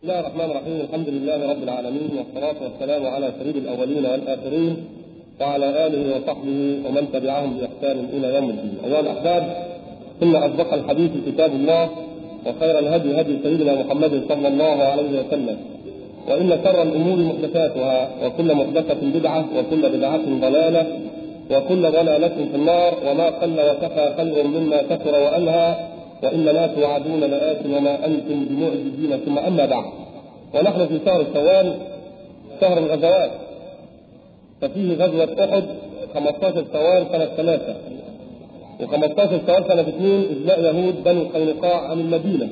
بسم الله الرحمن الرحيم الحمد لله رب العالمين والصلاة والسلام على سيد الأولين والآخرين وعلى آله وصحبه ومن تبعهم بإحسان إلى يوم الدين أيها الأحباب إن أصدق الحديث كتاب الله وخير الهدي هدي سيدنا محمد صلى الله عليه وسلم وإن شر الأمور محدثاتها وكل محدثة بدعة وكل بدعة ضلالة وكل ضلالة في النار وما قل وكفى خير مما كثر وألهى وإن ما توعدون لآت وما أنتم بمعجزين ثم أما بعد ونحن في شهر الشوال شهر الغزوات ففيه غزوة أحد 15 شوال سنة ثلاثة و15 شوال سنة اثنين إجلاء يهود بني قينقاع عن المدينة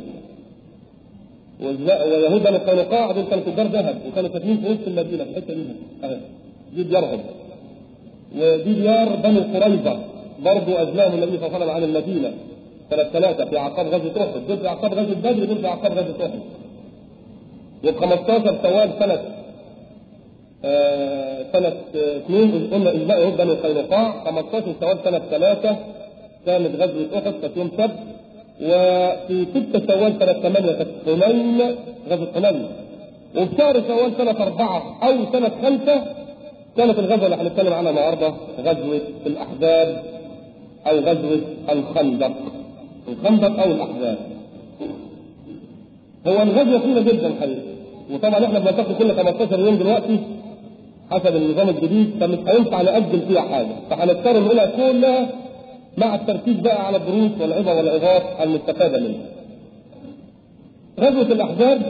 ويهود بني قينقاع دول كانوا تجار ذهب وكانوا ساكنين في وسط المدينة في الحتة دي أهي دي ديارهم ودي ديار بني قريظة برضه أجلاهم النبي صلى الله عليه وسلم عن المدينة سنة ثلاثة في أعقاب غزوة أحد دول في أعقاب غزوة بدر دول في أعقاب غزوة أحد وفي 15 شوال سنة آه سنة اثنين قلنا إجلاء يهود بني قينقاع 15 شوال سنة ثلاثة كانت غزوة أحد كانت يوم سبت وفي 6 شوال سنة 8 كانت حنين غزوة حنين وفي شهر شوال سنة أربعة أو سنة خمسة كانت الغزوة اللي هنتكلم عنها النهارده غزوة الأحزاب أو غزوة الخندق الخندق أو الأحزاب هو الغزوة طويلة جدا حقيقة وطبعا احنا بنلتقي كل 15 يوم دلوقتي حسب النظام الجديد فمش هينفع نأجل فيها حاجة فهنضطر نقولها كلها مع التركيز بقى على الدروس والعظة والعظات المستفادة منها. غزوة الأحزاب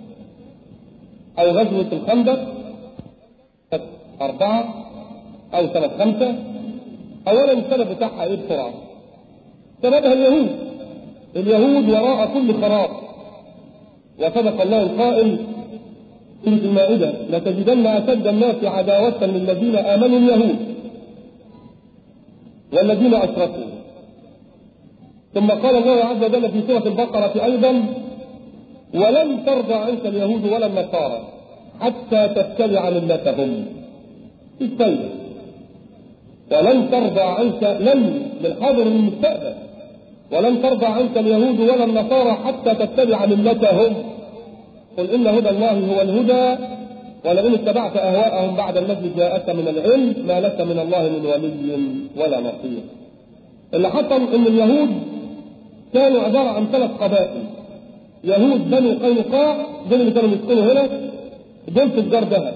أو غزوة الخندق سنة أربعة أو سنة خمسة أولا السبب بتاعها إيه بسرعة؟ سببها اليهود اليهود وراء كل خراب وصدق الله القائل في المائدة لتجدن أشد الناس عداوة للذين آمنوا اليهود والذين أشركوا ثم قال الله عز وجل في سورة البقرة أيضا ولن ترضى عنك اليهود ولا النصارى حتى تتبع ملتهم السيد ولن ترضى عنك لن للحاضر المستقبل ولن ترضى عنك اليهود ولا النصارى حتى تتبع ملتهم قل ان هدى الله هو الهدى ولئن اتبعت اهواءهم بعد الذي جاءك من العلم ما لك من الله من ولي ولا نصير. اللي حصل ان اليهود كانوا عباره عن ثلاث قبائل يهود بني قينقاع دول اللي كانوا بيسكنوا هنا دول تجار ذهب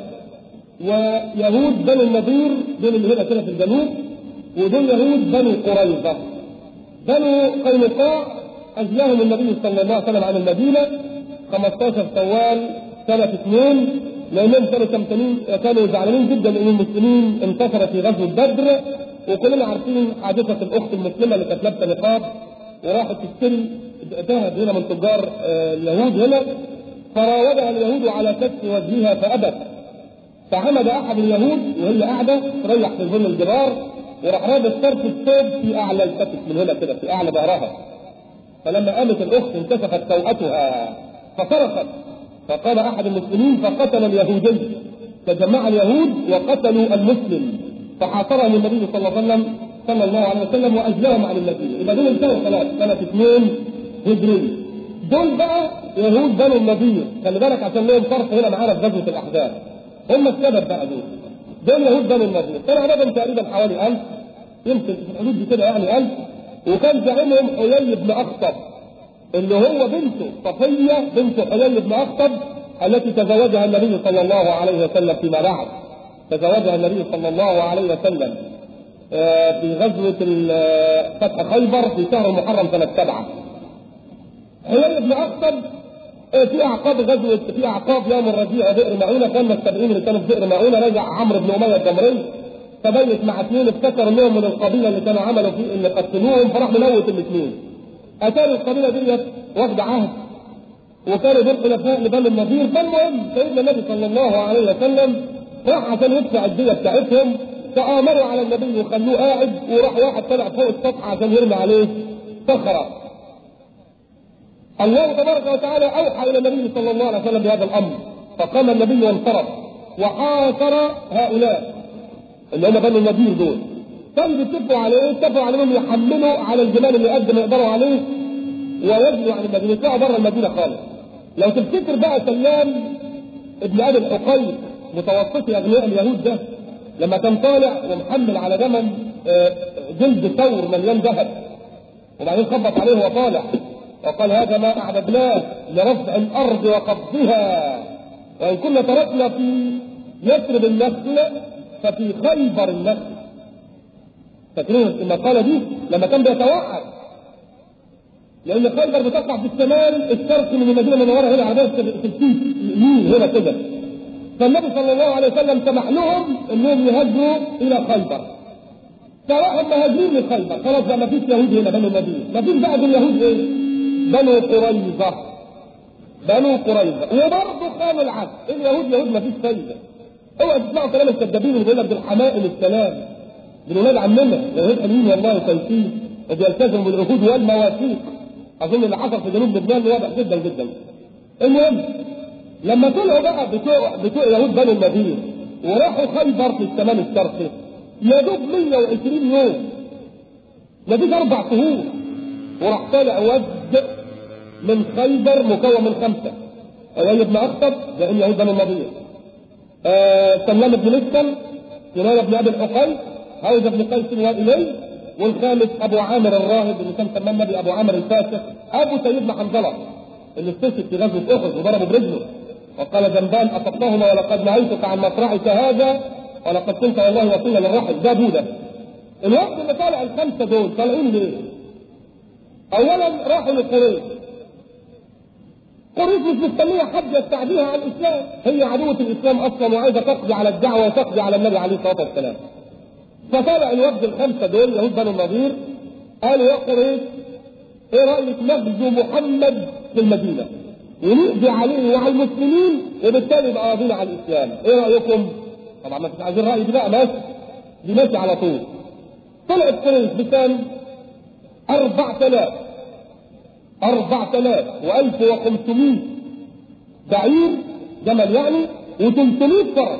ويهود بني النضير دول اللي هنا كده في الجنوب ودول يهود بني قريظه بنو قينقاع أجلاهم النبي صلى الله عليه وسلم عن المدينة 15 شوال سنة اثنين لأنهم كانوا كمتنين كانوا زعلانين جدا أن المسلمين انتصروا في غزوة بدر وكلنا عارفين حادثة الأخت المسلمة اللي كانت لابسة نقاب وراحت تشتري ذهب هنا من تجار اليهود هنا فراودها اليهود على كف وجهها فأبت فعمد أحد اليهود وهي قاعدة تريح في ظل الجدار وراح رابط طرف الثوب في اعلى الكتف من هنا كده في اعلى ظهرها فلما قامت الاخت انكشفت سوءتها فصرخت فقال احد المسلمين فقتل اليهودي فجمع اليهود وقتلوا المسلم فحاصرهم النبي صلى الله عليه وسلم صلى الله عليه وسلم واجلاهم عن المدينه يبقى دول انتهوا خلاص سنه اثنين هجريه دول بقى يهود بنو النضير خلي بالك عشان لهم صرف هنا معانا في غزوه الاحزاب هم السبب بقى دول دول يهود بني النضير كان عددهم تقريبا حوالي 1000 يمكن في الحدود دي كده يعني 1000 وكان زعيمهم حيي بن اخطب اللي هو بنته صفيه بنت حيي بن اخطب التي تزوجها النبي صلى الله عليه وسلم فيما بعد تزوجها النبي صلى الله عليه وسلم في غزوة فتح خيبر في شهر محرم سنة سبعة. حيي بن أخطب في اعقاب غزوه في اعقاب يوم الربيع بئر معونه كان السبعين اللي كانوا في بئر معونه رجع عمرو بن اميه الجمري فبيت مع اثنين افتكر انهم من القبيله اللي كانوا عملوا فيه اللي قتلوهم فراح مموت الاثنين. اتاري القبيله ديت واخد عهد وكانوا دول خلفاء لبني النضير فالمهم سيدنا النبي صلى الله عليه وسلم راح عشان يدفع الديه بتاعتهم تآمروا على النبي وخلوه قاعد وراح واحد طلع فوق السطح عشان يرمي عليه صخره الله تبارك وتعالى اوحى الى النبي صلى الله عليه وسلم بهذا الامر فقام النبي وانصرف وحاصر هؤلاء اللي هم بني النذير دول كانوا بيتفقوا على ايه؟ اتفقوا على انهم يحملوا على الجمال اللي قد ما يقدروا عليه ويجروا عن المدينه يطلعوا بره المدينه خالص لو تفتكر بقى سلام ابن ابي الحقيق متوسطي اغنياء اليهود ده لما كان طالع ومحمل على جمل آه، جلد ثور مليان ذهب وبعدين خبط عليه وهو طالع وقال هذا ما اعددناه لرفع الارض وقبضها وان كنا تركنا في يثرب النخل ففي خيبر النخل فاكرين المقاله دي لما كان بيتوعد لان خيبر بتقع في الشمال الشرقي من المدينه المنوره هنا على في اليمين هنا كده فالنبي صلى الله عليه وسلم سمح لهم انهم يهاجروا الى خيبر فراحوا مهاجرين لخيبر خلاص بقى ما فيش يهود هنا بنو المدينه ما فيش بقى اليهود ايه؟ بنو قريظه بنو قريظه وبرضه خانوا العهد اليهود يهود ما فيش فايده اوعى تسمعوا كلام الكذابين اللي بيقول لك بالحمائم السلام دول ولاد عمنا يهود حلوين والله كويسين وبيلتزموا بالعهود والمواثيق اظن اللي حصل في جنوب لبنان واضح جدا جدا المهم لما طلعوا بقى بتوع بتوع يهود بني النذير وراحوا خيبر في الشمال الشرقي يا دوب 120 يوم مفيش اربع شهور وراح طالع ود من خيبر مكون من خمسه أبي بن أخطب زعيم يهود بني النضير آه سلام بن مسلم سنان بن أبي الحقيق هوز بن قيس وإلي والخامس أبو عامر الراهب اللي كان سماه النبي أبو عامر الفاسق أبو سيدنا حنظلة اللي استشهد في غزوة أحد وضربه برجله وقال ذنبان أصبتهما ولقد نهيتك عن مصرعك هذا ولقد كنت والله وصيلا للرحل ده بوده الوقت اللي طالع الخمسة دول طالعين ليه؟ أولا راحوا لقريش قريش مش مستنية حد يستعديها على الإسلام هي عدوة الإسلام أصلا وعايزة تقضي على الدعوة وتقضي على النبي عليه الصلاة والسلام فطلع الوفد الخمسة دول يهود بنو النضير قالوا يا قريش ايه رأيك نغزو محمد في المدينة ونقضي عليه وعلى المسلمين وبالتالي يبقى قاضينا على الإسلام ايه رأيكم؟ طبعا ما انتوا عايزين رأيي دي بقى ماشي دي ماشي على طول طلعت قريش بكام؟ 4000 4000 و1500 بعير جمل يعني و300 فرس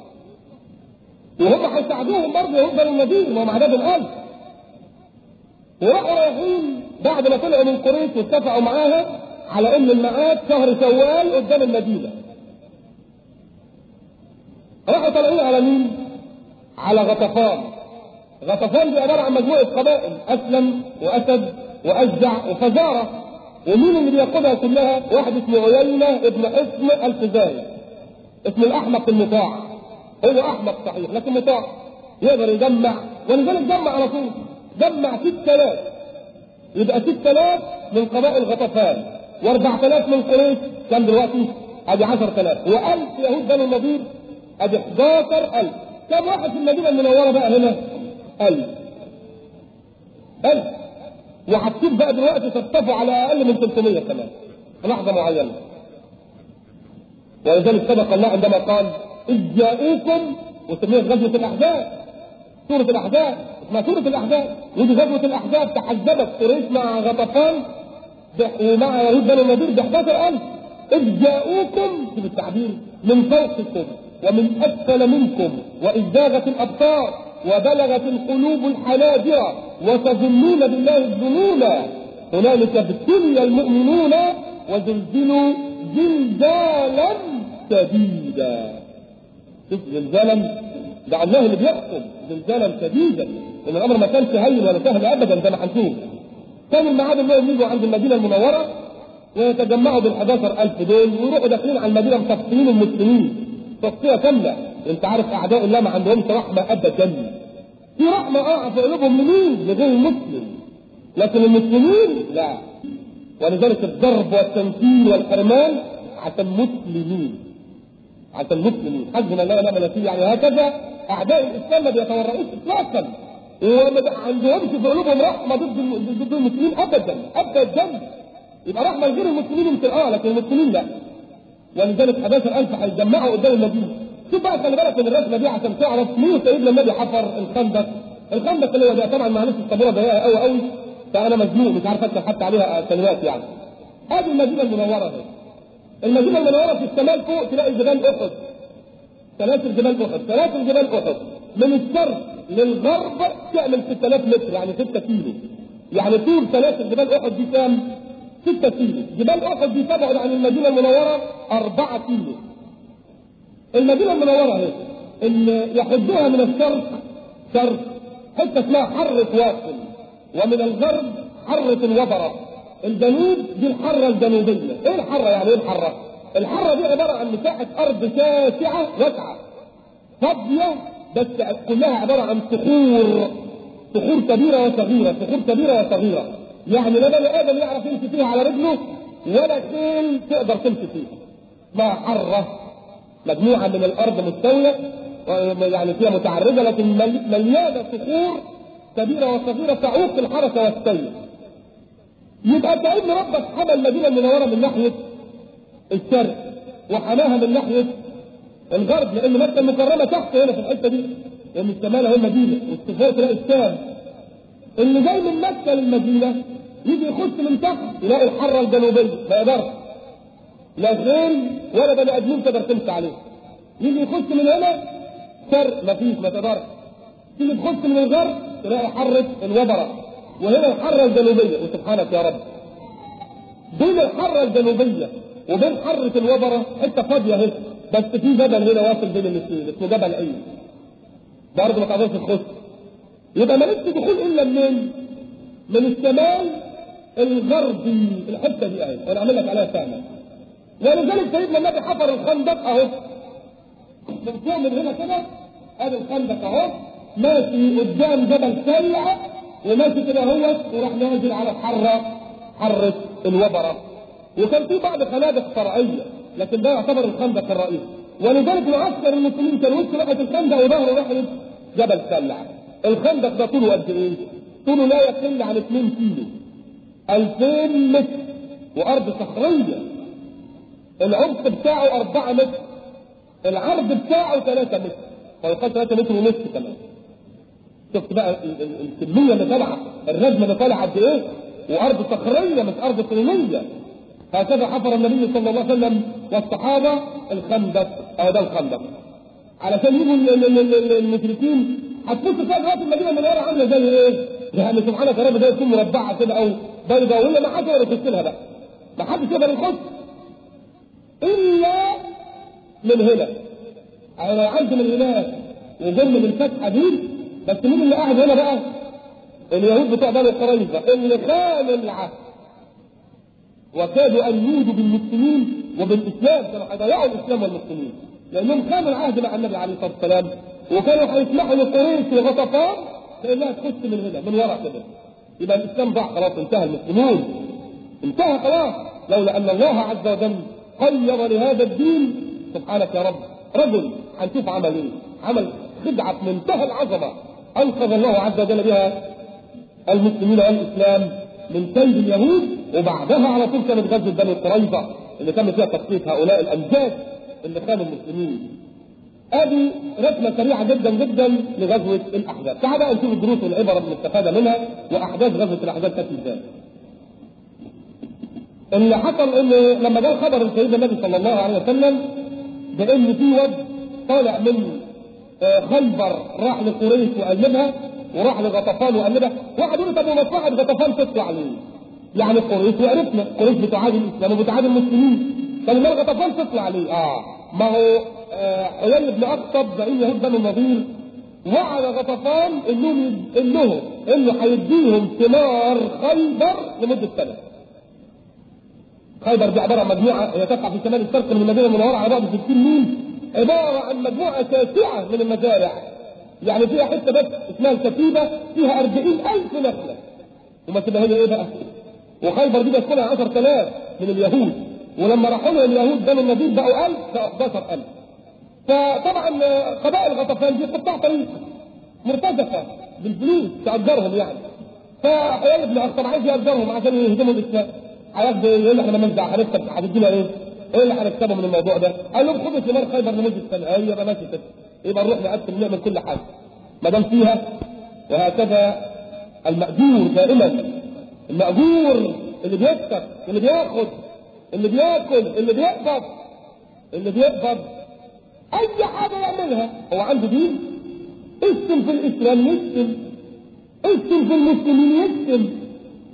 وهم هيساعدوهم برضه يهود بني النذير ما هم عددهم 1000 وراحوا رايحين بعد ما طلعوا من قريش واتفقوا معاها على ان الميعاد شهر شوال قدام المدينه راحوا طالعين على مين؟ على غطفان غطفان دي عباره عن مجموعه قبائل اسلم واسد واشجع وفزاره ومين اللي بيقودها كلها؟ واحد اسمه عيينه ابن حصن الفزاري اسم الاحمق المطاع هو احمق صحيح لكن مطاع يقدر يجمع ولذلك جمع على طول جمع 6000 يبقى 6000 من قبائل غطفان و4000 من قريش كم دلوقتي؟ ادي 10000 و1000 يهود بني النضير ادي 11000 كم واحد في المدينه المنوره بقى هنا؟ 1000 1000 وهتشوف بقى دلوقتي تصطفوا على اقل من 300 كمان في لحظه معينه ولذلك سبق الله عندما قال اذ جاءوكم وسميت غزوه الاحزاب سوره الاحزاب اسمها سوره الاحزاب ودي غزوه الاحزاب تحزبت قريش مع غطفان ومع يهود بني النضير ب 11000 اذ جاءوكم في التعبير من فوقكم ومن اسفل منكم واذ زاغت الابصار وبلغت القلوب الحناجر وتظنون بالله الظنون هنالك ابتلي المؤمنون وزلزلوا زلزالا شديدا شوف زلزالا ده الله اللي بيحكم زلزالا شديدا ان الامر ما كانش هين ولا سهل ابدا زي ما هنشوف كان الميعاد انهم يجوا عند المدينه المنوره ويتجمعوا بال 11000 دول ويروحوا داخلين على المدينه مصفيين المسلمين تصفيه كامله انت عارف اعداء الله ما عندهمش رحمه ابدا في رحمه اه في قلوبهم لمين؟ لغير المسلم لكن المسلمين لا ولذلك الضرب والتمثيل والحرمان عشان مسلمين عشان مسلمين حسبنا الله ونعم الوكيل يعني هكذا اعداء الاسلام ما بيتورعوش اطلاقا وما عندهمش في قلوبهم رحمه ضد ضد المسلمين ابدا ابدا يبقى رحمه لغير المسلمين يمكن اه لكن المسلمين لا ولذلك 11000 هيتجمعوا قدام المدينه شوف بقى خلي بالك من الرسمه دي عشان تعرف مين سيدنا النبي حفر الخندق الخندق اللي هو ده طبعا معلش الصبوره ضيقه قوي قوي فانا مزنوق مش عارف اكتب حتى عليها كلمات يعني هذه المدينه المنوره دي المدينه المنوره في الشمال فوق تلاقي جبال احد سلاسل جبال احد سلاسل جبال احد من الشرق للغرب تعمل 6000 متر يعني 6 كيلو يعني طول سلاسل جبال احد دي كام؟ ستة كيلو جبال أحد دي تبعد عن المدينة المنورة أربعة كيلو المدينة المنورة اهي اللي يحدوها من الشرق شرق حتة اسمها حرة واصل ومن الغرب حرة الوبرة الجنوب دي الحرة الجنوبية ايه الحرة يعني ايه الحرة الحرة دي عبارة عن مساحة أرض شاسعة واسعة فاضية بس كلها عبارة عن صخور صخور كبيرة وصغيرة صخور كبيرة وصغيرة يعني لا بني آدم يعرف يمشي فيها على رجله ولا خيل تقدر تمشي فيها ما حرة مجموعة من الأرض مستوية يعني فيها متعرجة لكن مليانة صخور كبيرة وصغيرة تعوق الحركة والسير يبقى كأن ربك حمى المدينة المنورة من ناحية الشرق وحماها من ناحية الغرب لأن مكة المكرمة تحت هنا في الحتة دي لأن الشمال هو المدينة والسفوق تلاقي الشام اللي جاي من مكة للمدينة يجي يخش من تحت يلاقي الحرة الجنوبية ما يقدرش لا غير ولا بني ادمين تقدر تمشي عليه يجي يخش من هنا شرق مفيش ما تقدرش تيجي تخش من الغرب تلاقي حرة الوبرة وهنا الحرة الجنوبية وسبحانك يا رب بين الحرة الجنوبية وبين حرة الوبرة حتة فاضية اهي بس في جبل هنا واصل بين الاثنين اسمه جبل عين برضه ما تقدرش تخش يبقى مالكش دخول الا منين؟ من الشمال الغربي الحته دي اهي وانا اعمل لك عليها فعلا ولذلك سيدنا النبي حفر الخندق اهو من فوق من هنا كده ادي الخندق اهو ماشي قدام جبل سريع وماشي كده اهوت وراح نازل على الحره حره الوبره وكان في بعض خنادق فرعيه لكن ده يعتبر الخندق الرئيسي ولذلك معسكر المسلمين كان وسط ناحيه الخندق وظهره ناحيه جبل سلع الخندق ده طوله قد ايه؟ طوله لا يقل عن 2 كيلو 2000 متر وارض صخريه العمق بتاعه 4 متر العرض بتاعه 3 متر ويقال 3 متر ونص كمان شفت بقى الكميه اللي طالعه الرجمه اللي طالعه قد ايه وارض صخريه مش ارض طينيه هكذا حفر النبي صلى الله عليه وسلم والصحابه الخندق او ده الخندق علشان يجوا المشركين هتبص تلاقي دلوقتي المدينه المنوره عامله زي ايه؟ يعني سبحانك يا رب زي تكون مربعه كده او بيضاويه ما حدش يقدر يخش لها بقى ما حدش يقدر يخش الا من هنا يعني لو عدوا من هناك وجم من الفتحه دي بس مين اللي قاعد هنا بقى؟ اليهود بتوع بني قريظه اللي خانوا العهد وكادوا ان يودوا بالمسلمين وبالاسلام كانوا هيضيعوا الاسلام والمسلمين لانهم خانوا العهد مع النبي عليه الصلاه والسلام وكانوا هيسمحوا لقريش وغطفان لانها تخش من هنا من ورا كده يبقى الاسلام ضاع خلاص انتهى المسلمون انتهى خلاص لولا ان الله عز وجل قيض لهذا الدين سبحانك يا رب رجل هنشوف عمل ايه؟ عمل خدعه في منتهى العظمه انقذ الله عز وجل بها المسلمين والاسلام من كيد اليهود وبعدها على طول كانت غزوه بني قريظه اللي تم فيها تصفيه هؤلاء الامجاد اللي كانوا المسلمين. ادي رسمه سريعه جدا جدا لغزوه الاحزاب. تعال بقى نشوف الدروس والعبر المستفاده منها واحداث غزوه الاحزاب كانت ازاي. اللي حصل ان لما جاء خبر سيدنا النبي صلى الله عليه وسلم بان في وفد طالع من خيبر راح لقريش وقلبها وراح لغطفان وقلبها واحد يقول طب ومصلحه غطفان تطلع ليه؟ يعني قريش وعرفنا قريش بتعادي الاسلام وبتعادي المسلمين طب ما غطفان تطلع ليه؟ اه ما هو حيي بن اخطب زعيم يهود بني النضير وعد غطفان انهم انهم انه هيديهم ثمار خيبر لمده سنه. خيبر دي عباره عن مجموعه هي تقع في شمال الشرق من المدينه المنوره على بعد 60 ميل عباره عن مجموعه شاسعه من المزارع يعني فيها حته بس اسمها الكتيبه فيها 40000 نخله وما تبقى هنا ايه بقى؟ وخيبر دي بيسكنها 10000 من اليهود ولما راحوا لهم اليهود بنو النضير بقوا 1000 بقوا 11000 فطبعا قبائل غطفان دي قطاع طريق مرتزقه بالفلوس تاجرهم يعني فحيي بن اخطب عايز ياجرهم عشان يهدموا الاسلام هياخدوا ايه؟ يقول احنا مالناش دعوه هنكسب هتدينا ايه؟ ايه اللي هنكسبه من الموضوع ده؟ قال لهم خدوا ثمار خيبر لمده سنه ايوه يبقى ماشي كده يبقى نروح نقسم نعمل كل حاجه ما دام فيها وهكذا المأجور دائما المأجور اللي بيكسب اللي بياخد اللي بياكل اللي بيقبض اللي بيقبض اي حاجه يعملها هو عنده دين اسم في الاسلام يسلم اسم في المسلمين يسلم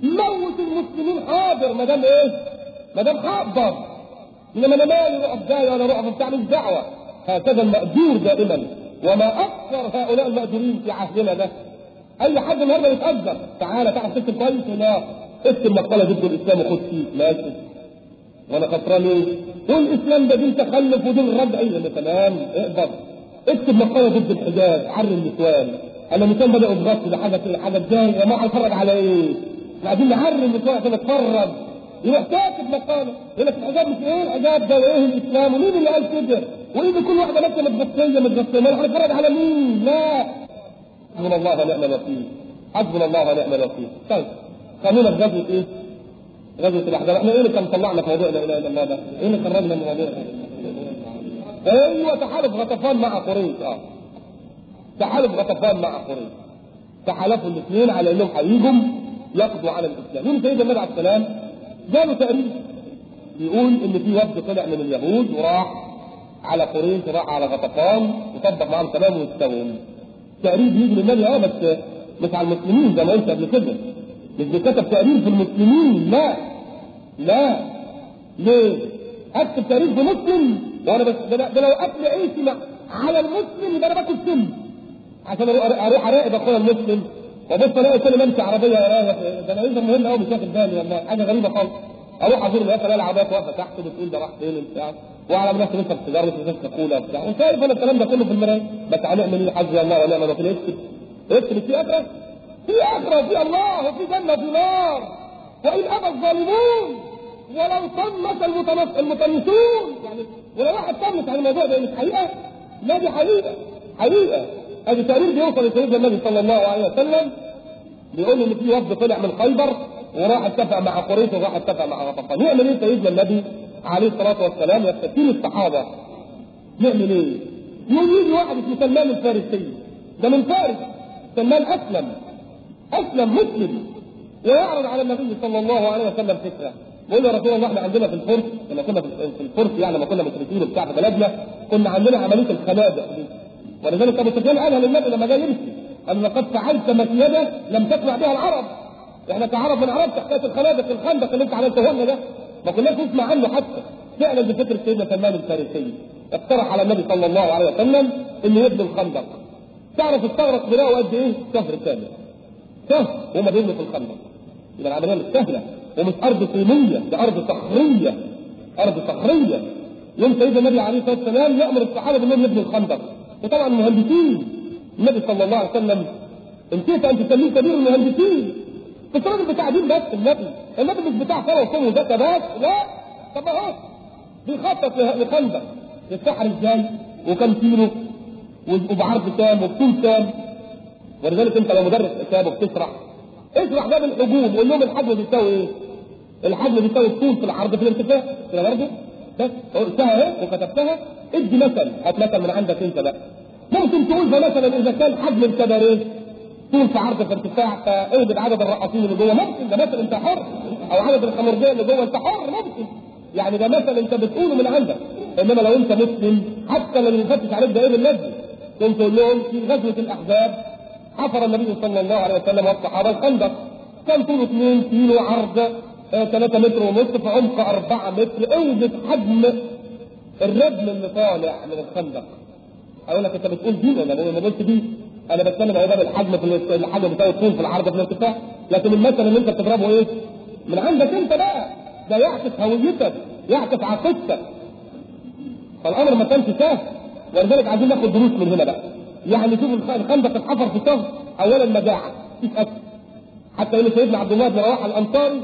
موت المسلمين حاضر ما دام ايه؟ ما دام حاضر انما انا مالي روح جاي ولا روح بتاع مش دعوه هكذا المأجور دائما وما اكثر هؤلاء المأجورين في عهدنا ده اي حد النهارده يتأجر تعالى تعال تكتب كويس ولا اكتب مقاله ضد الاسلام وخد فيه لا اكتب وانا خسران ايه؟ تقول الاسلام ده دين تخلف ودين رد ايوه تمام اقدر اكتب مقاله ضد الحجاب عر النسوان انا النسوان بداوا يتغطوا ده حاجه حاجه ازاي يا جماعه اتفرج على ايه؟ عايزين نعر النسوان عشان اتفرج يروح كاتب مقاله يقول لك الحجاب مش ايه الحجاب ده وايه الاسلام ومين اللي قال كده؟ وايه كل واحده ماشيه متغطيه متغطيه ما احنا هنتفرج على مين؟ لا حسبنا الله ونعم الوكيل حسبنا الله ونعم الوكيل طيب خلينا في غزوه ايه؟ غزوه الاحزاب احنا ايه اللي كان طلعنا في موضوع لا اله الا الله ده؟ ايه اللي خرجنا من موضوع ايوه تحالف غطفان مع قريش اه تحالف غطفان مع قريش تحالفوا الاثنين على انهم هيجوا يقضوا على الاسلام يوم سيدنا النبي عليه السلام جاله تقرير بيقول ان في وفد طلع من اليهود وراح على قريش وراح على غطفان وطبق معاهم كلام واستوهم تقرير بيجي للنبي اه بس مش على المسلمين زي ما قلت قبل كده مش بيكتب تقرير في المسلمين لا لا ليه؟ اكتب تقرير في مسلم وانا بس ده, ده لو اكل عيشي مع على المسلم يبقى انا باكل سم عشان اروح اراقب اخويا المسلم وبص الاقي كل ما امشي عربيه ورايا ده انا لسه مهم قوي مش واخد بالي والله حاجه غريبه خالص اروح ازور الناس الاقي العربيات واقفه تحت بتقول ده راح فين وبتاع واعلم نفسي لسه السيجاره لسه لسه كولا وبتاع وشايف انا الكلام ده كله في المرايه بس هنعمل ايه حسبي الله ونعم الوكيل اكتب اكتب في اخره في اخره وفي الله وفي جنه وفي نار وان ابى الظالمون ولو طمس المتنص المطنسون يعني ولو واحد طمس على الموضوع ده مش حقيقه لا دي حقيقه حقيقه ادي تقرير بيوصل لسيدنا النبي صلى الله عليه وسلم بيقول ان في وفد طلع من خيبر وراح اتفق مع قريش وراح اتفق مع غطفان يعمل ايه سيدنا النبي عليه الصلاه والسلام يستثير الصحابه يعمل ايه؟ يقول يجي واحد اسمه سلمان الفارسي ده من فارس سلمان اسلم اسلم مسلم ويعرض على النبي صلى الله عليه وسلم فكره يقول يا رسول الله احنا عندنا في الفرس لما كنا في الفرس يعني لما كنا مشركين وبتاع في بلدنا كنا عندنا عمليه الخنادق دي ولذلك ابو سفيان قالها للنبي لما جاي يمشي قال لقد فعلت مكيده لم تسمع بها العرب احنا كعرب ما نعرفش حكايه الخنادق الخندق اللي انت عملته لنا ده ما كناش نسمع عنه حتى فعلا بفكره سيدنا سلمان الفارسي اقترح على النبي صلى الله عليه وسلم انه يبني الخندق تعرف استغرق بناؤه قد ايه؟ شهر كامل شهر وهم بيبنوا في الخندق يبقى العمليه مش سهله ومش ارض طينيه ده ارض صخريه ارض صخريه يوم سيدنا النبي عليه الصلاه والسلام يامر الصحابه بانهم يبنوا الخندق وطبعا مهندسين النبي صلى الله عليه وسلم انتهت ان تسميه كبير المهندسين بس الراجل بتاع دين بس النبي النبي مش بتاع صلاه وصوم وزكاه بس لا طب اهو بيخطط لخندق يتسحر ازاي وكم كيلو وبعرض كام وبطول كام ولذلك انت لو مدرس حساب وبتشرح اشرح ده بالحجوم وقول لهم الحجم بيساوي ايه؟ الحجم بيساوي الطول في العرض في الارتفاع كده برضه بس قلتها اهي وكتبتها ادي مثل هات مثل من عندك انت بقى ممكن تقول ده مثلا اذا كان حجم الكباريه طول في عرض في ارتفاع فاوجد عدد الرقاصين اللي جوه ممكن ده مثل انت حر او عدد الخمرجيه اللي جوه انت حر ممكن يعني ده مثل انت بتقوله من عندك انما لو انت مسلم حتى لو يفتش عليك ده ايه بالنسبه كنت تقول لهم في غزوه الاحزاب حفر النبي صلى الله عليه وسلم والصحابه الخندق كان طوله 2 كيلو عرض 3 متر ونصف في عمق 4 متر اوجد حجم الردم اللي طالع من الخندق اقول لك انت بتقول دي ولا انا قلت دي انا بتكلم عن باب الحجم في الحجم بتاع الطول في العرض في الارتفاع لكن المثل اللي انت بتضربه ايه؟ من عندك انت بقى ده يعكس هويتك يعكس عقيدتك فالامر ما كانش سهل ولذلك عايزين ناخد دروس من هنا بقى يعني شوف الخندق اتحفر في شهر اولا مجاعه مفيش اكل حتى ان سيدنا عبد الله بن رواحه الانصاري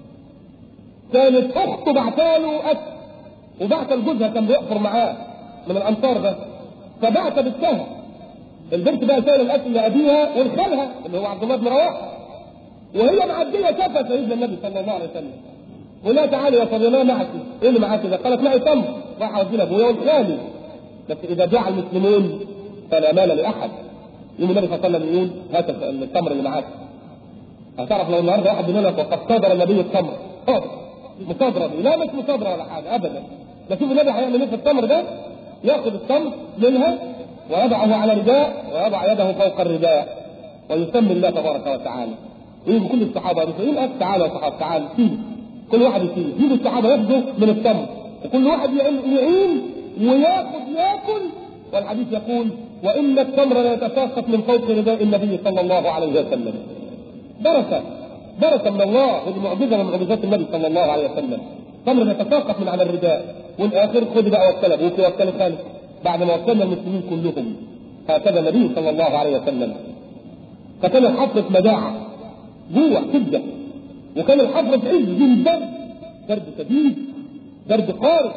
كانت اخته بعتاله اكل وبعت لجوزها كان بيحفر معاه من الانصار ده فبعت بالسهم البنت بقى سائل الاكل لابيها ولخالها اللي هو عبد الله بن رواحه وهي معديه شافت سيدنا النبي صلى الله عليه وسلم ولا تعالي يا صبيانه معك ايه اللي معاك ده؟ قالت معي تمر راح اودي لابويا ولخالي بس اذا جاع المسلمون فلا مال لاحد يوم النبي صلى الله عليه وسلم يقول هات التمر اللي معاك هتعرف لو النهارده واحد مننا وقد صدر النبي التمر صادر مصادره دي لا مش مصادره ولا حاجه ابدا ده شوف النبي هيعمل ايه في التمر ده ياخذ التمر منها ويضعه على رداء ويضع يده فوق الرداء ويسمي الله تبارك وتعالى يجوا كل الصحابه يقول لك تعالى يا صحابه تعال سيب كل واحد يسيب يجوا الصحابه ياخدوا من التمر وكل واحد يعين وياخذ ياكل والحديث يقول وان التمر لا يتساقط من فوق رداء النبي صلى الله عليه وسلم بركه بركه من الله هذه معجزه من معجزات النبي صلى الله عليه وسلم تمر يتساقط من على الرداء والاخر خذ بقى وكله ابوك وكله خالد بعد ما وكلنا المسلمين كلهم هكذا النبي صلى الله عليه وسلم فكان الحفر في مجاعه جوع شده وكان الحفر في عز دين برد برد شديد برد قارس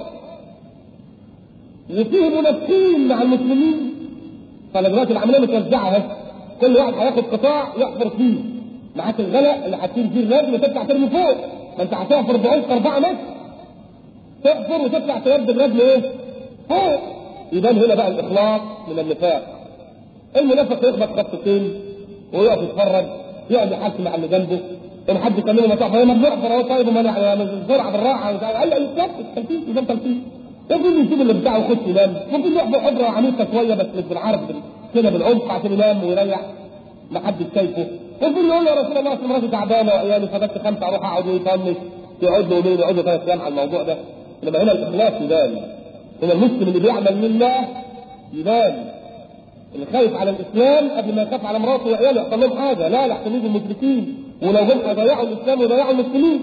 وفيه منافقين مع المسلمين قال دلوقتي العمليه متوزعه كل واحد هياخد قطاع يحفر فيه معاك الغلاء اللي هتشيل فيه الرجل وتطلع ترمي فوق ما انت هتحفر بعمق 4 متر تحفر وتطلع ترد الرجل ايه؟ فوق يبان هنا بقى الاخلاص من النفاق المنافق يخبط خطتين ويقف يتفرج يقعد يحاسب مع اللي جنبه ان حد كلمه ما تعرف ما بنحفر اهو طيب وما بسرعه بالراحه قال له يتنفس تلفيز يبان تلفيز ممكن يسيب اللي بتاعه ويخش ينام ممكن يحضر حجره عميقه شويه بس مش بالعرض كده بالعمق عشان ينام ويريح ما حدش شايفه ممكن يقول يا رسول الله اصل مراتي تعبانه وعيالي فبس خمسه اروح اقعد ويطنش يقعد له يومين يقعد له ثلاث ايام على الموضوع ده انما هنا الاخلاص يبان هنا المسلم اللي بيعمل لله يبان اللي خايف على الاسلام قبل ما يخاف على مراته وعياله يحصل لهم حاجه لا لا احسن يجوا المشركين ولو هم هيضيعوا الاسلام ويضيعوا المسلمين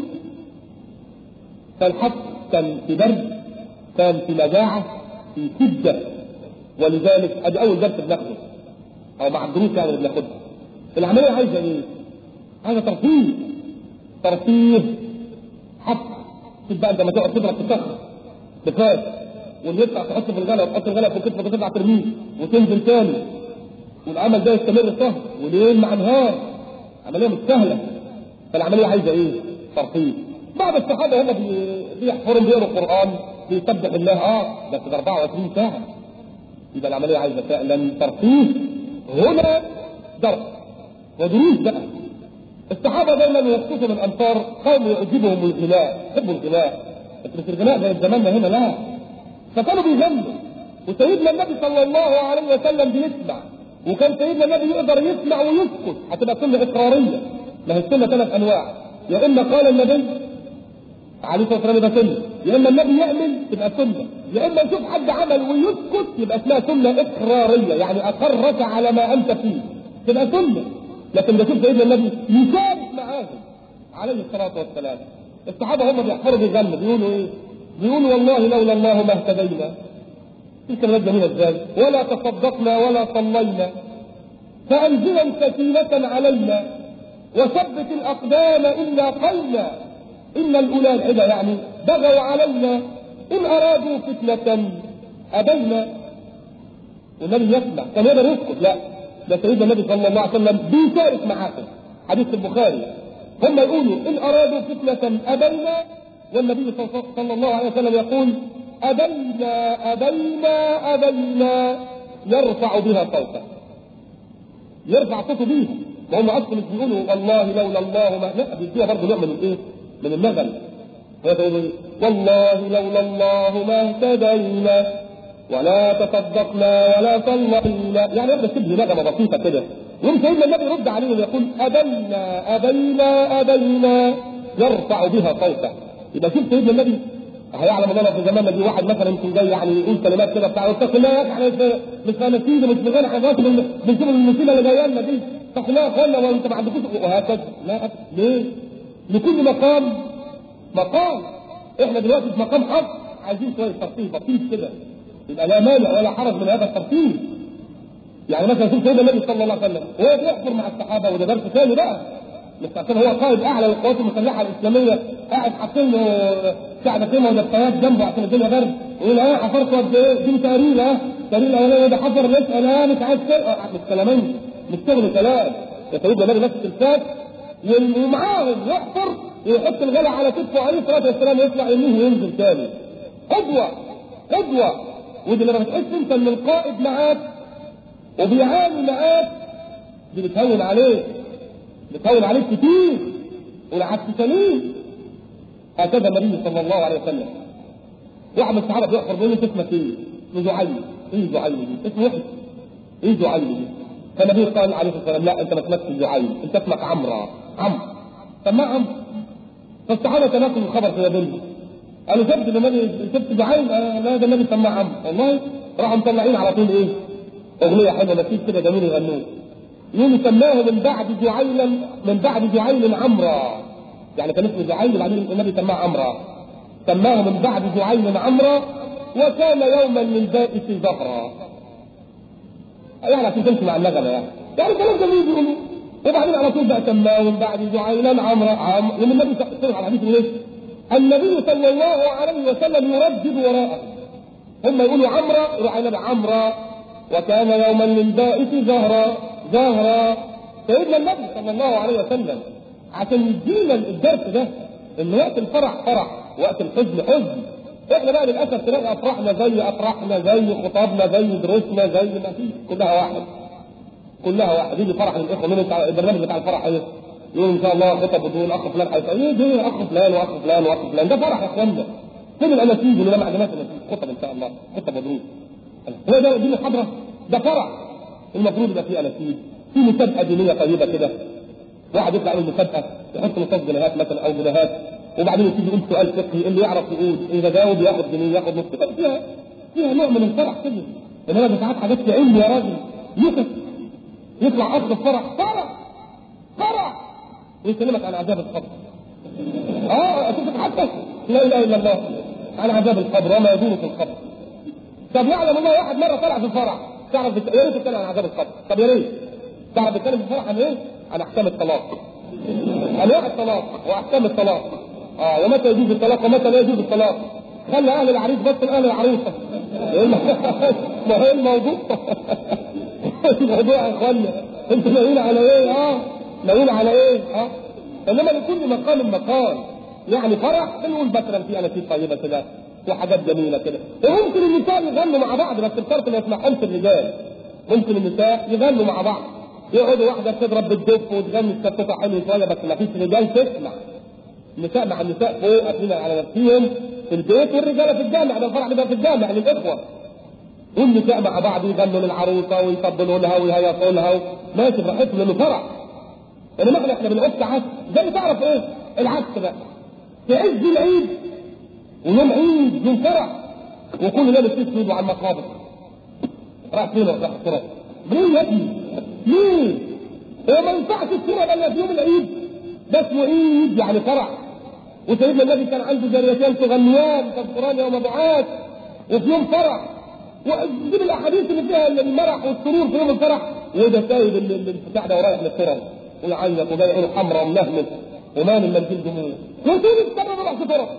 فالحق كان في برد كان في مجاعه في شده ولذلك ادي اول درس بناخده او مع الدروس يعني اللي بناخدها العمليه عايزه ايه؟ عايزه ترفيه ترفيه حق تبقى انت لما تقعد تضرب في الصخر بفاس واللي يطلع تحطه في الغلا وتحط الغلا في كتفك وتطلع ترميه وتنزل تاني والعمل ده يستمر شهر وليل مع نهار عمليه مش سهله فالعمليه عايزه ايه؟ ترفيه بعض الصحابه هم بيحفروا بيقروا القران بيسبح الله اه بس ده 24 ساعه يبقى العمليه عايزه فعلا ترفيه هنا درس ودروس بقى الصحابه دايما يخصصوا من الامطار قوم يعجبهم الغناء يحبوا الغناء بس مش الغناء زي زماننا هنا لا فكانوا بيغنوا وسيدنا النبي صلى الله عليه وسلم بيسمع وكان سيدنا النبي يقدر يسمع ويسكت هتبقى سنه اقراريه ما هي السنه ثلاث انواع يا اما قال النبي عليه الصلاه والسلام يبقى سنه يا اما النبي يعمل تبقى سنه يا اما نشوف حد عمل ويسكت يبقى اسمها سنه اقراريه يعني اقرك على ما انت فيه تبقى سنه لكن بشوف سيدنا النبي يشارك معاهم عليه الصلاه والسلام الصحابه هم بيحفروا بيغنوا بيقولوا ايه؟ بيقولوا والله لولا الله ما اهتدينا تلك الكلمات جميله ازاي؟ ولا تصدقنا ولا صلينا فانزلا سكينه علينا وثبت الاقدام ان لاقينا ان الاولى الحدى يعني بغوا علينا ان ارادوا فتنه ابينا والنبي يسمع كان يقدر يسكت لا ده سيدنا النبي صلى الله عليه وسلم بيشارك معاكم حديث البخاري هم يقولوا ان ارادوا فتنه ابينا والنبي صلى الله عليه وسلم يقول ابينا ابينا ابينا يرفع بها صوته يرفع صوته بيها وهم اصلا مش بيقولوا والله لولا الله ما لا بيديها برضه نوع من الايه؟ من النغم ويقول والله لولا الله ما اهتدينا ولا تصدقنا ولا صلينا يعني يبدا شبه نغمه بسيطه كده يوم سيدنا النبي يرد عليه ويقول ابينا ابينا ابينا يرفع بها صوته يبقى شوف سيدنا النبي هيعلم الله في زماننا دي واحد مثلا يمكن جاي يعني يقول كلمات كده بتاع اتق الله يا اخي احنا مش فنسيد مش بغير حاجات بنشوف المصيبه اللي جايه لنا دي اتق الله يا اخوانا وانت ما عندكوش وهكذا لا ليه؟ لكل مقام مقام احنا دلوقتي في مقام حق عايزين شويه ترتيب بسيط كده يبقى لا مانع ولا حرج من هذا الترتيب يعني مثلا شوف سيدنا النبي صلى الله عليه وسلم وهو بيحفر مع الصحابه وده درس ثاني بقى مش عشان هو قائد اعلى للقوات المسلحه الاسلاميه قاعد حاطين له ساعه كده ودفايات جنبه عشان الدنيا برد يقول اه حفرت قد ايه؟ دي تقرير اه تقرير الاولاني ده حفر نسال اه مش عايز كده مش كلامين مش شغل كلام يا سيدنا النبي ماسك الفاس ومعاهم يحفر ويحط الغلا على كتفه عليه الصلاه والسلام يطلع يمين وينزل تاني قدوه قدوه ودي لما بتحس انت ان القائد معاك وبيعاني معاك دي بتهون عليك بتهون عليك كتير والعكس سليم هكذا النبي صلى الله عليه وسلم واحد من الصحابه بيحفر بيقول له اسمك ايه؟ زعيم ايه زعيم دي؟ اسمه وحش ايه زعيم دي؟ فالنبي قال عليه الصلاه والسلام لا انت ما اسمكش زعيم انت اسمك عمرو عمرو سماه عمرو فالصحابه تناقلوا الخبر في يدهم قالوا شفت ده النبي شفت بعين لا ده النبي سماه عمرو والله راحوا مطلعين على طول ايه؟ اغنيه حلوه نسيت كده جميل يغنوه يقول سماه من بعد جعيلا من بعد جعيل عمرا يعني كان اسمه جعيل وبعدين النبي سماه عمرا سماه من بعد جعيل عمرا وكان يوما من بائس ظهرا يعني عشان تمشي مع النغمه يعني يعني كلام جميل بيقولوا وبعدين على طول بقى سماه من بعد جعيلا عمرا عم لان النبي صلى الله عليه وسلم ايه؟ النبي صلى الله عليه وسلم يردد وراءه هم يقولوا عمرا يروح النبي عمرا وكان يوما من بائس زهرا زهرا سيدنا النبي صلى الله عليه وسلم عشان يدينا الدرس ده ان وقت الفرح فرح وقت الحزن حزن احنا بقى للاسف تلاقي افراحنا زي افراحنا زي خطابنا زي دروسنا زي ما فيش كلها واحد كلها واحد يجي فرح للاخوه من بتاع البرنامج بتاع الفرح ايه يقول ان شاء الله خطب بتقول الاخ فلان هيسال ايه ده اخ فلان واخ فلان واخ فلان ده فرح يا اخوانا فين الاناشيد اللي ما عجبناش خطب ان شاء الله خطب ودروس هو ده دي محاضره ده فرح المفروض يبقى فيه اناشيد في مسابقه دينيه طيبه كده واحد يطلع يقول مسابقه يحط نصاب جنيهات مثلا او جنيهات وبعدين يبتدي يقول سؤال فقهي اللي يعرف يقول اذا جاوب ياخد جنيه ياخد نص طب فيها فيها نوع من الفرح كده انما ده ساعات حاجات في علم يا راجل يكت يطلع اخر الفرح فرح فرح ويكلمك عن عذاب القبر اه اشوفك حتى لا اله الا الله عن عذاب القبر وما يدور في القبر طب يعلم الله واحد مره طلع في الفرح تعرف بت... يا ريت تتكلم عن عذاب القبر طب يا ريت تعرف تتكلم في الفرح عن ايه؟ عن احكام الطلاق انواع الطلاق واحكام الطلاق اه ومتى يجوز الطلاق ومتى لا يجوز الطلاق خلي اهل العريس بس اهل العروسه ما هو الموضوع الموضوع يا اخوانا انتوا ناويين على ايه اه ناويين على ايه اه انما لكل مقام مقال يعني فرح بنقول مثلا في اناشيد طيبه كده وحاجات جميله كده وممكن النساء يغنوا مع بعض بس بشرط ما يسمعهمش الرجال ممكن النساء يغنوا مع بعض يقعدوا واحده تضرب بالدف وتغني السبتة حلو شويه بس ما فيش رجال تسمع النساء مع النساء فوق قافلين على نفسهم في البيت والرجاله في الجامع ده الفرح بيبقى في الجامع للاخوه والنساء مع بعض يغنوا للعروسه ويطبلوا لها ويهيصوا لها ماشي براحتهم لانه فرح انما احنا احنا بنعك عكس زي تعرف ايه العكس بقى في عز العيد ويوم عيد يوم فرح وكل لابس اسود وعلى المقابر راح فين راح التراب ليه يا ابني؟ ليه؟ هو ما ينفعش التراب الا في يوم العيد ده اسمه عيد يعني فرح وسيدنا النبي كان عنده جاريتين تغنيان تذكران يوم بعاث وفي يوم فرح وتجيب الاحاديث اللي فيها المرح والسرور في يوم الفرح وده سايب البتاع ده ورايح للتراب ويعيط وجاي عينه حمراء وملهمس ومال من الجلد دموع وطول السنه ما راحش تراب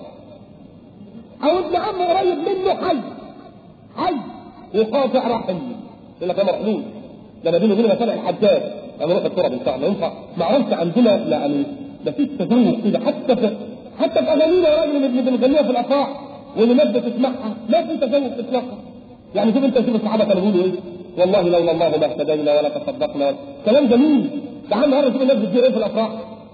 او ابن عمه قريب منه حي حي وقاطع رحم يقول لك انا محلول ده بينه وبين مسامع الحداد انا اروح التراب ان شاء الله ينفع ما عرفش عندنا يعني ده في تذوق كده حتى في حتى في اغانينا يا راجل اللي بنغنيها في الافراح واللي الناس بتسمعها ما في تذوق اطلاقا يعني شوف انت شوف الصحابه كانوا بيقولوا ايه والله لولا الله ما اهتدينا ولا تصدقنا كلام جميل تعال النهارده شوف الناس بتدير ايه في الافراح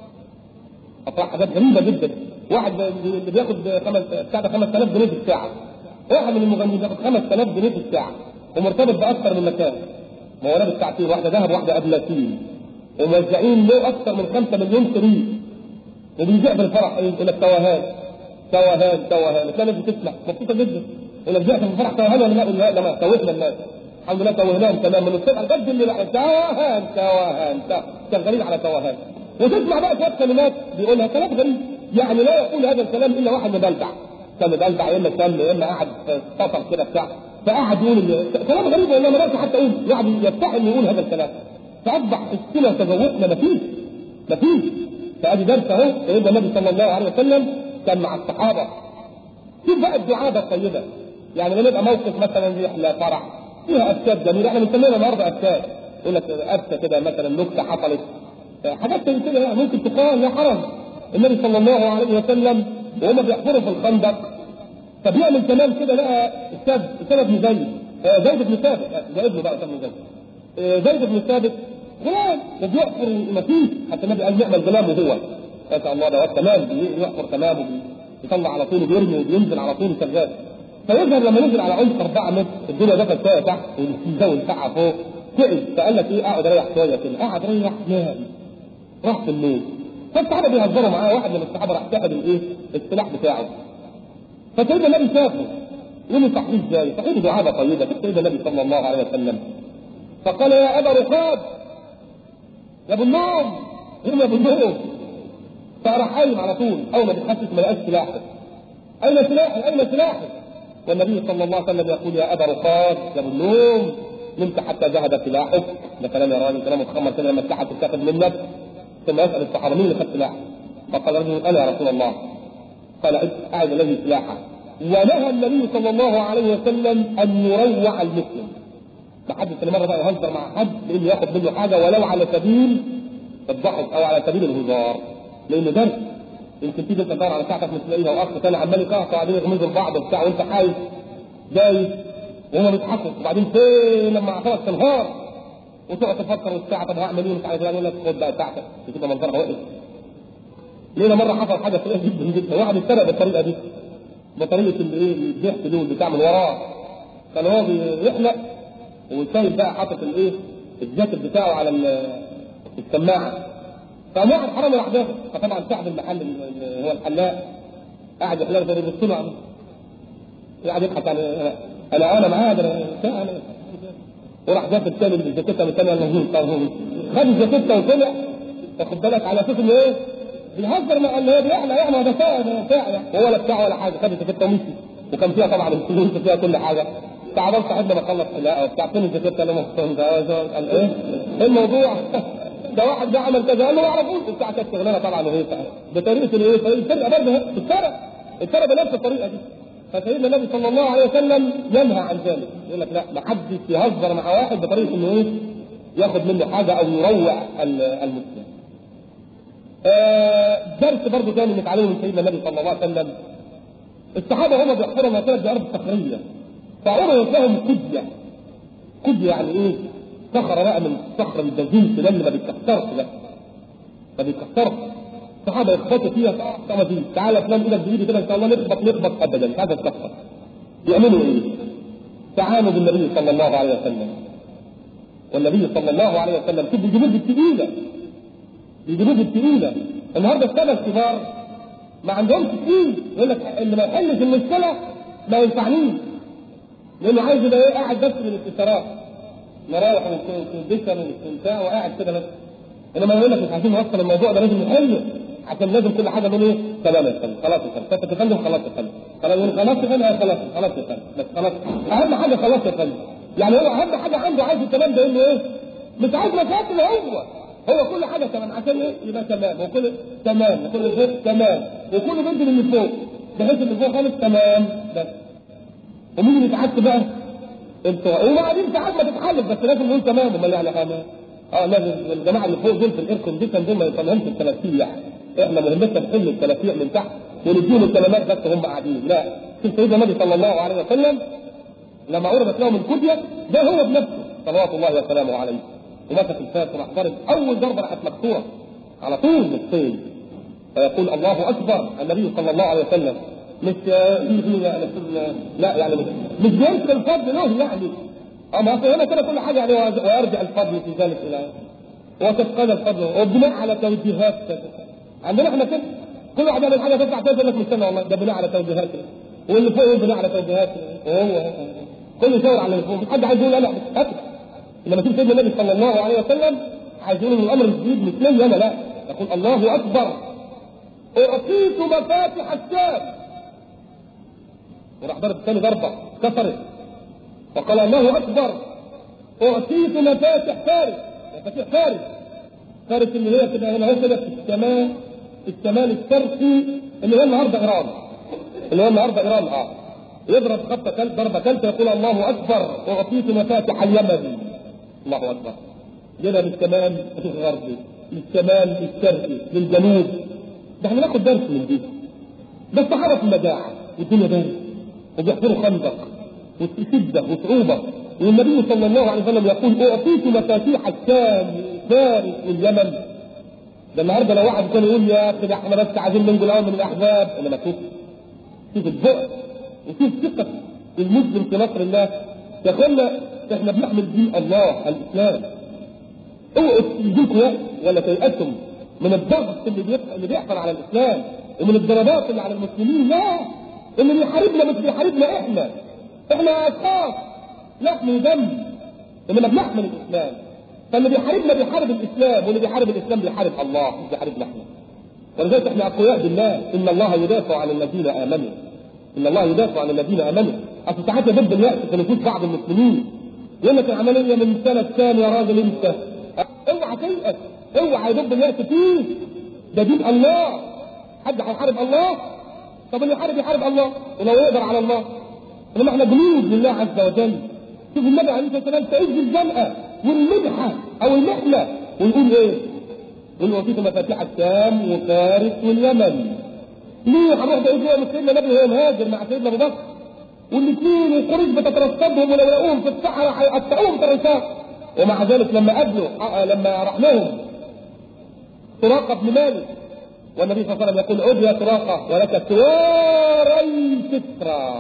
افراح حاجات غريبه جدا واحد اللي بياخد خمس بتاع 5000 جنيه في الساعه واحد من المغنيين بياخد 5000 جنيه في الساعه ومرتبط باكثر من مكان ما هو لابس ساعتين واحده ذهب واحده ابلاتين وموزعين له اكثر من 5 مليون شريط وبيبيع بالفرح يقول لك توهان توهان توهان كان الناس بتسمع مبسوطه جدا يقول لك بعت بالفرح توهان ولا لا؟ لا لا ما توهنا الناس الحمد لله توهناهم تمام من الصبح لغايه اللي بقى توهان توهان شغالين على توهان وتسمع بقى شويه كلمات بيقولها كلام غريب يعني لا يقول هذا الكلام الا واحد مبلبع كان مبلبع يا اما كان يا اما قاعد في سطر كده بتاع فقعد يقول كلام غريب والله ما نقدر حتى اقول يعني يستحي انه يقول هذا الكلام فاصبح السنه تذوقنا مفيش مفيش فادي درس اهو سيدنا النبي صلى الله عليه وسلم كان مع الصحابه شوف بقى الدعابه الطيبه يعني لما يبقى موقف مثلا رحله فرح فيها افكار جميله احنا بنسميها النهارده افكار يقول لك افكه كده مثلا نكته حصلت حاجات زي كده يعني ممكن تقال لا حرج النبي صلى الله عليه وسلم وهم بيحفروا في الخندق فبيعمل كمان كده لقى استاذ استاذ بن زيد زيد بن ثابت ده ابنه بقى استاذ بن زيد زيد بن ثابت غلام وبيحفر مفيش حتى النبي قال نعمل غلامه هو ما شاء الله ده تمام يحفر تمام وبيطلع على طول وبيرمي وبينزل على طول شغال فيظهر لما نزل على عمق 4 متر الدنيا دخلت شويه تحت والجو ساعه فوق تعب فقال لك ايه اقعد اريح شويه كده قعد ريح نام راح في النوم فالصحابه بيهزروا معاه واحد من الصحابه راح تاخد الايه؟ السلاح بتاعه فسيدنا النبي شافه يقول له صحيح ازاي؟ صحيح دعابه طيبه سيدنا النبي صلى الله عليه وسلم فقال يا ابا رقاب يا ابو النوم يا ابو النوم فراح قايم على طول اول ما بيتحسس ما لقاش سلاحه اين سلاحي اين سلاحي والنبي صلى الله عليه وسلم يقول يا ابا رقاد يا ابو النوم نمت حتى ذهب سلاحك ده كلام يا راجل كلام متخمر كده لما السلاح تتاخذ منك ثم يسال الصحابه مين اللي خد سلاح؟ فقال رجل انا يا رسول الله قال اعد الذي سلاحه ونهى النبي صلى الله عليه وسلم ان يروع المسلم ما حدش مره بقى يهزر مع حد بانه ياخذ منه حاجه ولو على سبيل الضحك او على سبيل الهزار لانه درس يمكن تيجي انت تدور على ساعتك مش تلاقيها واخ تاني عمال يقهقه وبعدين يغمزوا لبعض وبتاع وانت خايف جاي وهم بيضحكوا وبعدين فين لما اعطاك تنهار وتقعد تفكر والساعه طب هعمل ايه مش عارف يقول لك خد بقى ساعتك كده منظرها وقف لينا مره حصل حاجه سيئه جدا جدا واحد اتسرق بالطريقه دي بطريقه الايه الضحك دول بتاع من وراه كان هو بيحلق وسايب بقى حاطط الايه الجاكيت بتاعه على السماعه فقام واحد حرامي راح داخل فطبعا صاحب المحل اللي هو الحلاق قاعد يحلق ده يبص له عليه قاعد يضحك على انا انا معاه ده انا وراح داخل تاني الجاكيته من تاني قال خد الجاكيته وطلع واخد بالك على اساس انه ايه بيهزر مع اللي هو بيحلى يعني ده فعلا فعلا وهو لا بتاع ولا حاجه خد الجاكيته ومشي وكان فيها طبعا الفلوس وفيها كل حاجه تعبان صاحبنا ما خلص لا بتاع فين الجاكيته قال له قال ايه؟ ايه الموضوع؟ ده واحد ده عمل كذا قال له ما اعرفوش بتاع كانت شغلانه طبعا وهي بطريقه الايه؟ طريقه السرقه برضه السرقه السرقه بنفس الطريقه دي فسيدنا النبي صلى الله عليه وسلم ينهى عن ذلك يقول لك لا ما حدش يهزر مع واحد بطريقه انه ايه؟ ياخذ منه حاجه او يروع المسلم. آه درس برضه ثاني نتعلمه من سيدنا النبي صلى الله عليه وسلم الصحابه هم بيحفروا ما كانت بارض صخريه فعرضت لهم كديه كديه يعني ايه؟ صخره بقى من الصخر البذيء ده اللي ما بيتكسرش ده ما بيتكسرش الصحابه يخبطوا فيها طبعا دي تعالى فلان ايدك بايدي كده ان شاء الله نخبط نخبط ابدا هذا الصخر يعملوا ايه؟ تعاموا بالنبي صلى الله عليه وسلم والنبي صلى الله عليه وسلم شوف الجنود الثقيله الجنود الثقيله النهارده السبع الكبار ما عندهمش تقيل يقول لك اللي ما يحلش المشكله ما ينفعنيش لانه عايز يبقى ايه قاعد بس من الاستشارات مراوح وكمبيوتر واستمتاع وقاعد كده بس انما يقول لك مش عايزين نوصل الموضوع ده لازم نحله عشان لازم كل حاجه نقول ايه تمام يا فندم خلاص يا فندم كنت تفندم خلاص يا فندم خلاص يقول خلاص يا فندم خلاص خلاص يا فندم بس خلاص اهم حاجه خلاص يا فندم يعني هو اهم حاجه عنده عايز الكلام ده انه ايه مش عايز مشاكل هو هو كل حاجه تمام عشان ايه يبقى تمام وكل تمام وكل فوق تمام وكل بينزل اللي فوق بحيث اللي فوق خالص تمام بس ومين اللي يتعدى بقى؟ انت وبعدين ساعات ما تتحلف بس لازم نقول تمام امال يعني احنا اه لازم الجماعه اللي فوق دول في الاير كونديشن دول ما يطلعهمش التلافيع يعني احنا مهمتنا نحل التلافيع من تحت ونديهم الكلمات بس هم قاعدين لا شوف سيدنا النبي صلى الله عليه وسلم لما عرضت لهم الكديه ده هو بنفسه صلوات الله وسلامه عليه ومسك الفاس وراح ضرب اول ضربه راحت مكسوره على طول بالصين فيقول الله اكبر النبي صلى الله عليه وسلم مش لا يعني مش بينسى الفضل له يعني اما اصل هنا كده كل حاجه يعني ويرجع الفضل في ذلك الى وتفقد الفضل وبناء على توجيهات عندنا احنا كده كل واحد يعمل حاجه تطلع تقول لك مستنى والله ده بناء على توجيهات واللي فوق بناء على توجيهات وهو كل شاور على اللي فوق حد عايز يقول لا لا اكل لما تيجي سيدنا النبي صلى الله عليه وسلم عايز يقول الامر الجديد مثلي انا لا يقول الله اكبر اعطيت مفاتح الشام وراح ضرب ثاني ضربه كسرت وقال الله اكبر اعطيت مفاتح فارس مفاتيح فارس فارس اللي هي كده هنا هو كده في الشمال الشمال الشرقي اللي هو النهارده ايران اللي هو النهارده ايران اه يضرب خبطه ثالث ضربه ثالثه يقول الله اكبر اعطيت مفاتح اليمن الله اكبر جينا للشمال الغربي للشمال الشرقي للجنوب ده احنا ناخد درس من دي ده الصحابه في المجاعه والدنيا بارد وبيحفروا خندق وشده وصعوبه والنبي صلى الله عليه وسلم يقول اعطيت مفاتيح الشام فارس واليمن ده النهارده لو واحد كان يقول يا اخي ده احنا بس عايزين ننجو الاول من الاحزاب انا ما شوف شوف البؤس وشوف ثقه المسلم في نصر الله يا اخوانا احنا بنحمل دين الله الاسلام اوعوا يجيكم ولا تيأسوا من الضغط اللي بيحصل اللي بيحصل على الاسلام ومن الضربات اللي على المسلمين لا اللي بيحاربنا مش بيحاربنا احنا احنا اشخاص لحم ودم انما بنحمل الاسلام فاللي بيحاربنا بيحارب الاسلام واللي بيحارب الاسلام بيحارب الله مش بيحاربنا احنا ولذلك احنا اقوياء بالله ان الله يدافع عن الذين امنوا ان الله يدافع عن الذين امنوا اصل ساعات ضد اليأس في نفوس بعض المسلمين يقول لك العمليه من سنه كام يا راجل انت اوعى تيأس اوعى يضد اليأس فيه ده دين الله حد هيحارب الله طب اللي يحارب يحارب الله ولو يقدر على الله انما احنا جنود لله عز وجل شوف النبي عليه الصلاه والسلام تعيش الزنقه والمدحه او المحنه ويقول ايه؟ يقول وفيت مفاتيح الشام وفارس واليمن ليه هنروح بعيد ليه من سيدنا النبي وهو مهاجر مع سيدنا ابو بكر والاثنين القريش بتترصدهم ولو لقوهم في الصحراء هيقطعوهم ترساق ومع ذلك لما قابلوا لما راح لهم سراقه بن مالك والنبي صلى الله عليه وسلم يقول عد يا سراقه ولك سواري كسرى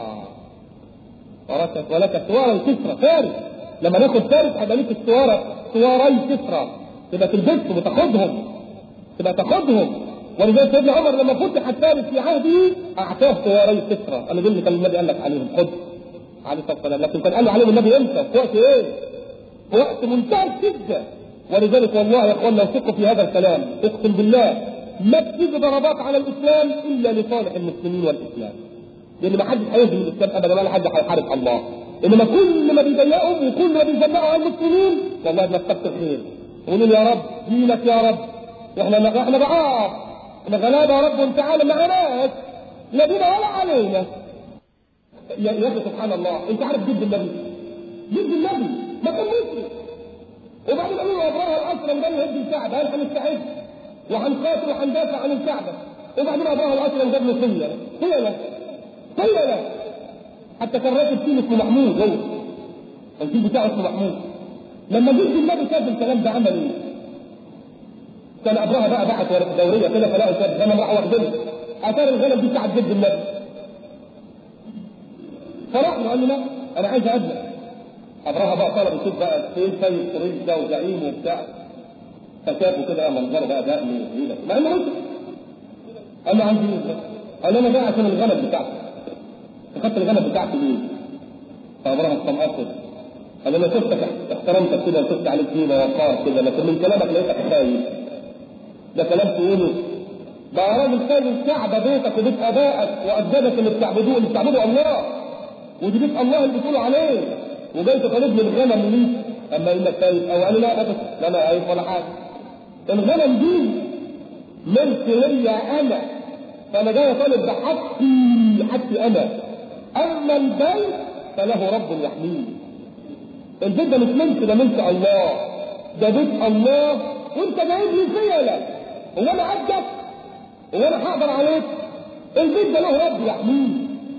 ولك ولك سواري كسرى فارس لما ناخد فارس هيبقى ليك السواره سواري كسرى تبقى تلبسهم وتاخدهم تبقى تاخدهم ولذلك سيدنا عمر لما فتح فارس في عهده اعطاه سواري كسرى انا دول اللي كان النبي قال لك عليهم خد عليه الصلاه والسلام لكن كان قال له عليهم النبي امتى؟ في وقت ايه؟ في وقت منتهى الشده ولذلك والله يا اخوانا ثقوا في هذا الكلام اقسم بالله ما بتيجي ضربات على الاسلام الا لصالح المسلمين والاسلام لان ما حدش هيهزم الاسلام ابدا ولا حد هيحارب الله انما كل ما بيضيقهم وكل ما بيزنقوا على المسلمين والله بنستكثر خير يقولوا يا رب دينك يا رب احنا احنا ضعاف احنا غلابه يا رب وانت عالم معناك لا بينا ولا علينا يا يا اخي سبحان الله انت عارف جد النبي جد النبي ما كان مسلم وبعدين قالوا له ابراهيم الاسرى وده يهد الكعبه قال هنستعد وهنقاتل وهندافع عن الكعبه وبعدين ابراهيم الاسرى جاب له سله سله سله حتى كان راكب فيل اسمه محمود هو الفيل بتاعه اسمه محمود لما جد النبي شاف الكلام ده عمل ايه؟ كان ابراهيم بقى بعت دوريه كده فلاقوا شاب غنم راح واخدينه اثار الغنم دي بتاعت جد النبي فراح له قال له لا انا عايز اقابلك ابراهيم بقى طلب يشوف بقى فين سيد قريش ده وزعيم وبتاع فشافه كده منظره بقى دقن وهيله مع انه مسلم قال له عندي ايه؟ قال له انا جاي عشان الغنم بتاعتك اخدت الغنم بتاعتي ليه؟ فابراهيم استنقص قال له انا شفتك احترمتك كده وشفت عليك هيبه وقار كده لكن من كلامك لقيتك خايف ده كلام تقوله ده يا راجل كان الكعبه بيتك وبيت ابائك واجدادك اللي بتعبدوه اللي بتعبدوا الله ودي بيت الله اللي بتقولوا عليه وجاي تطالبني الغنم ليه؟ اما يقول لك خايف او قال لا ابدا لا انا خايف ولا حاجه الغنم دي ملك ليا انا فانا جاي اطالب بحقي حقي انا اما البيت فله رب يحميه البيت ده مش ملك ده ملك الله ده بيت الله وانت جايب لي فيلة هو انا عبدك هو انا هقدر عليك البيت ده له رب يحميه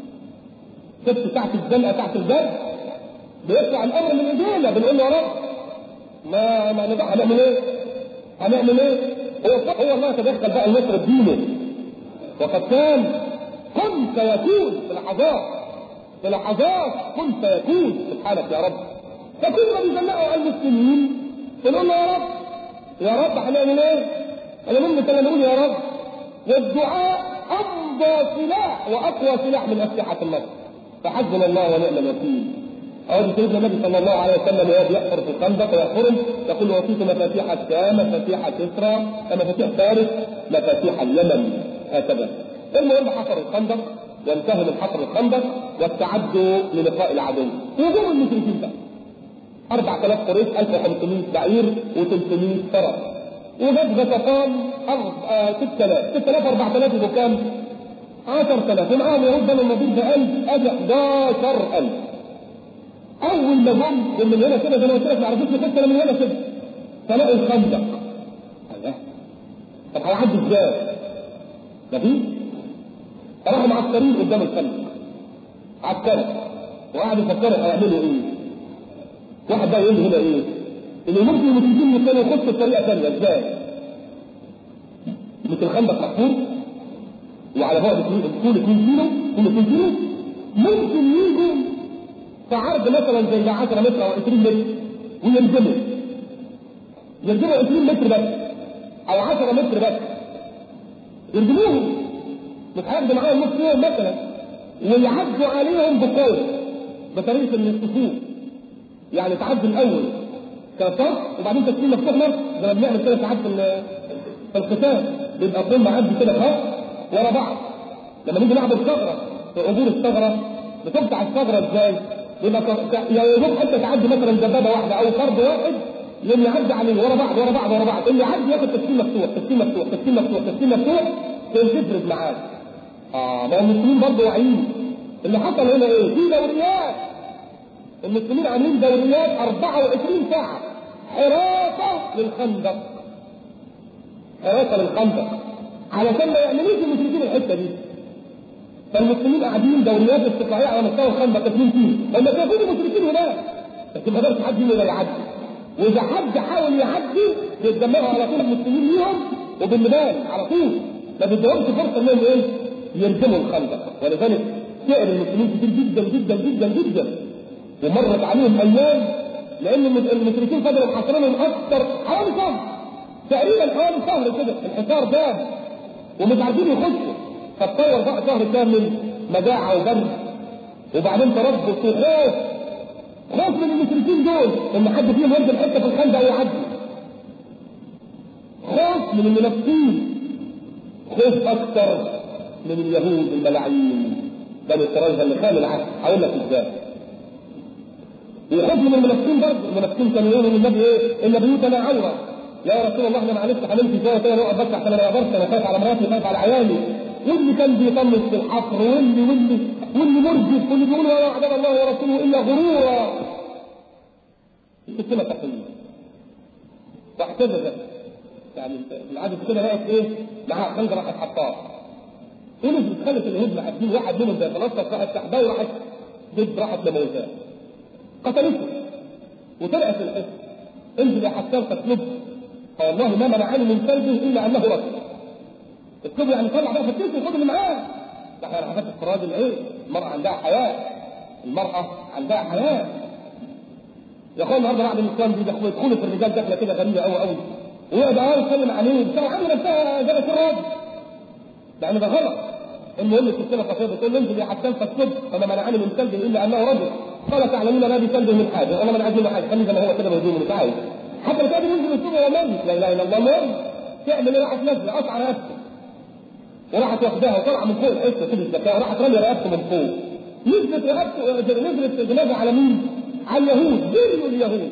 شفت تحت الزنقه تحت الباب بيطلع الامر من ايدينا بنقول له يا رب ما ما نبقى هنعمل ايه؟ هنعمل ايه؟ هو صح هو الله يتدخل بقى النصر بدينه وقد كان كن فيكون في لحظات في لحظات كن فيكون سبحانك يا رب فكل ما بيزنقوا على المسلمين بنقول له يا رب يا رب هنعمل ايه؟ انا من كنا نقول يا رب والدعاء امضى سلاح واقوى سلاح من اسلحه النصر فحسبنا الله ونعم الوكيل أو سيدنا النبي صلى الله عليه وسلم وهو بيحفر في الخندق ويحفرهم يقول وفيت مفاتيح الشام مفاتيح كسرى مفاتيح فارس مفاتيح اليمن هكذا المهم حفروا الخندق وانتهوا من حفر الخندق واستعدوا للقاء العدو وجوه المشركين بقى 4000 قريش 1500 بعير و300 فرس وجد غطفان 6000 6000 4000 يبقوا كام؟ 10000 ومعاهم يهود بنو النضير ب 1000 ادي 11000 اول ما جم من هنا كده زي ما قلت لك ما عرفوش يخش من هنا كده فلقوا الخندق الله طب هيعدي ازاي؟ مفيش فراحوا معسكرين قدام الخندق عسكري وقعدوا يفكروا هيعملوا ايه؟ واحد بقى يقول لي هنا ايه؟ اللي ممكن المسلمين كانوا يخشوا بطريقه ثانيه ازاي؟ مثل الخندق محفور وعلى بعد طول 2 كيلو طول 2 كيلو ممكن يجوا في عرض مثلا زي 10 متر او 20 متر وينزلوا ينزلوا 20 متر بس او 10 متر بس يرجموهم مش هياخدوا معاهم نص يوم مثلا ويعدوا عليهم بقوس بطريقه الصفوف يعني تعدي الاول كصف وبعدين تسليم مفتوح نص زي ما بنعمل كده ساعات في في القتال بيبقى كل معدي كده خط ورا بعض لما نيجي نعمل ثغره في عبور الثغره بتفتح الثغره ازاي؟ يبقى يا يروح حتى تعدي مثلا دبابه واحده او فرد واحد يوم يعدي عليه ورا بعض ورا بعض ورا بعض اللي يعدي ياخد تسليم مفتوح تسليم مفتوح تسليم مفتوح تسليم مفتوح تفرد معاه اه ما المسلمين برضه واعيين اللي حصل هنا ايه؟ في دوريات المسلمين عاملين دوريات 24 ساعه حراسه للخندق حراسه للخندق علشان ما يعملوش المشركين الحته دي فالمسلمين قاعدين دوريات استطلاعيه على مستوى الخندق تسليم فيه لما كانوا المشركين هناك بس ما قدرش حد يقدر يعدي واذا حد حاول يعدي بيتجمعوا على طول المسلمين ليهم وبالنبال على طول ما بيدهمش فرصه انهم ايه؟ يرجموا الخندق ولذلك سئل المسلمين كتير جدا جدا جدا جدا ومرت عليهم ايام لان المشركين فضلوا محاصرينهم اكثر حوالي شهر تقريبا حوالي شهر كده الحصار دام ومش عارفين يخشوا فاتطور بقى شهر كامل مجاعه وبرد وبعدين تربص وخوف خوف من المشركين دول ان حد فيهم ينزل حته في الخندق ويعدي خوف من المنافقين خوف اكثر من اليهود الملاعين بني قريظه اللي خان العهد هقول لك ازاي وخوف من المنافقين برضه المنافقين كانوا يقولوا للنبي ايه ان بيوتنا عوره يا رسول الله احنا معلش هنمشي شويه كده نقعد بس عشان انا ما اقدرش انا خايف على مراتي خايف على عيالي واللي كان بيطنش في الحفر واللي واللي واللي مرجف واللي بيقول ولا عبد الله ورسوله الا غرورا السلسله تقليد واحتجزت يعني العدد كده لقت ايه معاها خنجر راحت حطاه ونزلت خلت اليهود محبين واحد منهم زي فلسطين راحت سحباه وراحت ضد راحت لموتاه قتلته وطلعت الحس انزل يا حسان فاطلب فوالله ما منعني من كلبه الا انه رجل اطلبه يعني طلع بقى فتيته وخد اللي معاه ده احنا حاجات الراجل ايه المرأة عندها حياة المرأة عندها حياة يا اخوان النهارده بعد الاسلام دي دخلوا يدخلوا في الرجال دخله كده غريبه قوي قوي ويقعد اه يتكلم عليه بتاع عامل نفسها زي الراجل يعني ده غلط المهم السلسله القصيره بتقول انزل يا حسان فاسكت فما منعني من كلب الا انه رجل قال تعلمون ما بكلبه من حاجه انا من عايز منه حاجه خليه زي ما هو كده موجود مش عايز حتى لو كان ينزل يسوق وهو ميت لا اله الا الله ميت تعمل ايه راحت نازله قطع رقبته وراحت واخداها وطلع من فوق الحته كده الزكاه وراحت رمي رقبته من فوق نزلت رقبته نزلت جنازه على مين؟ على اليهود جريوا اليهود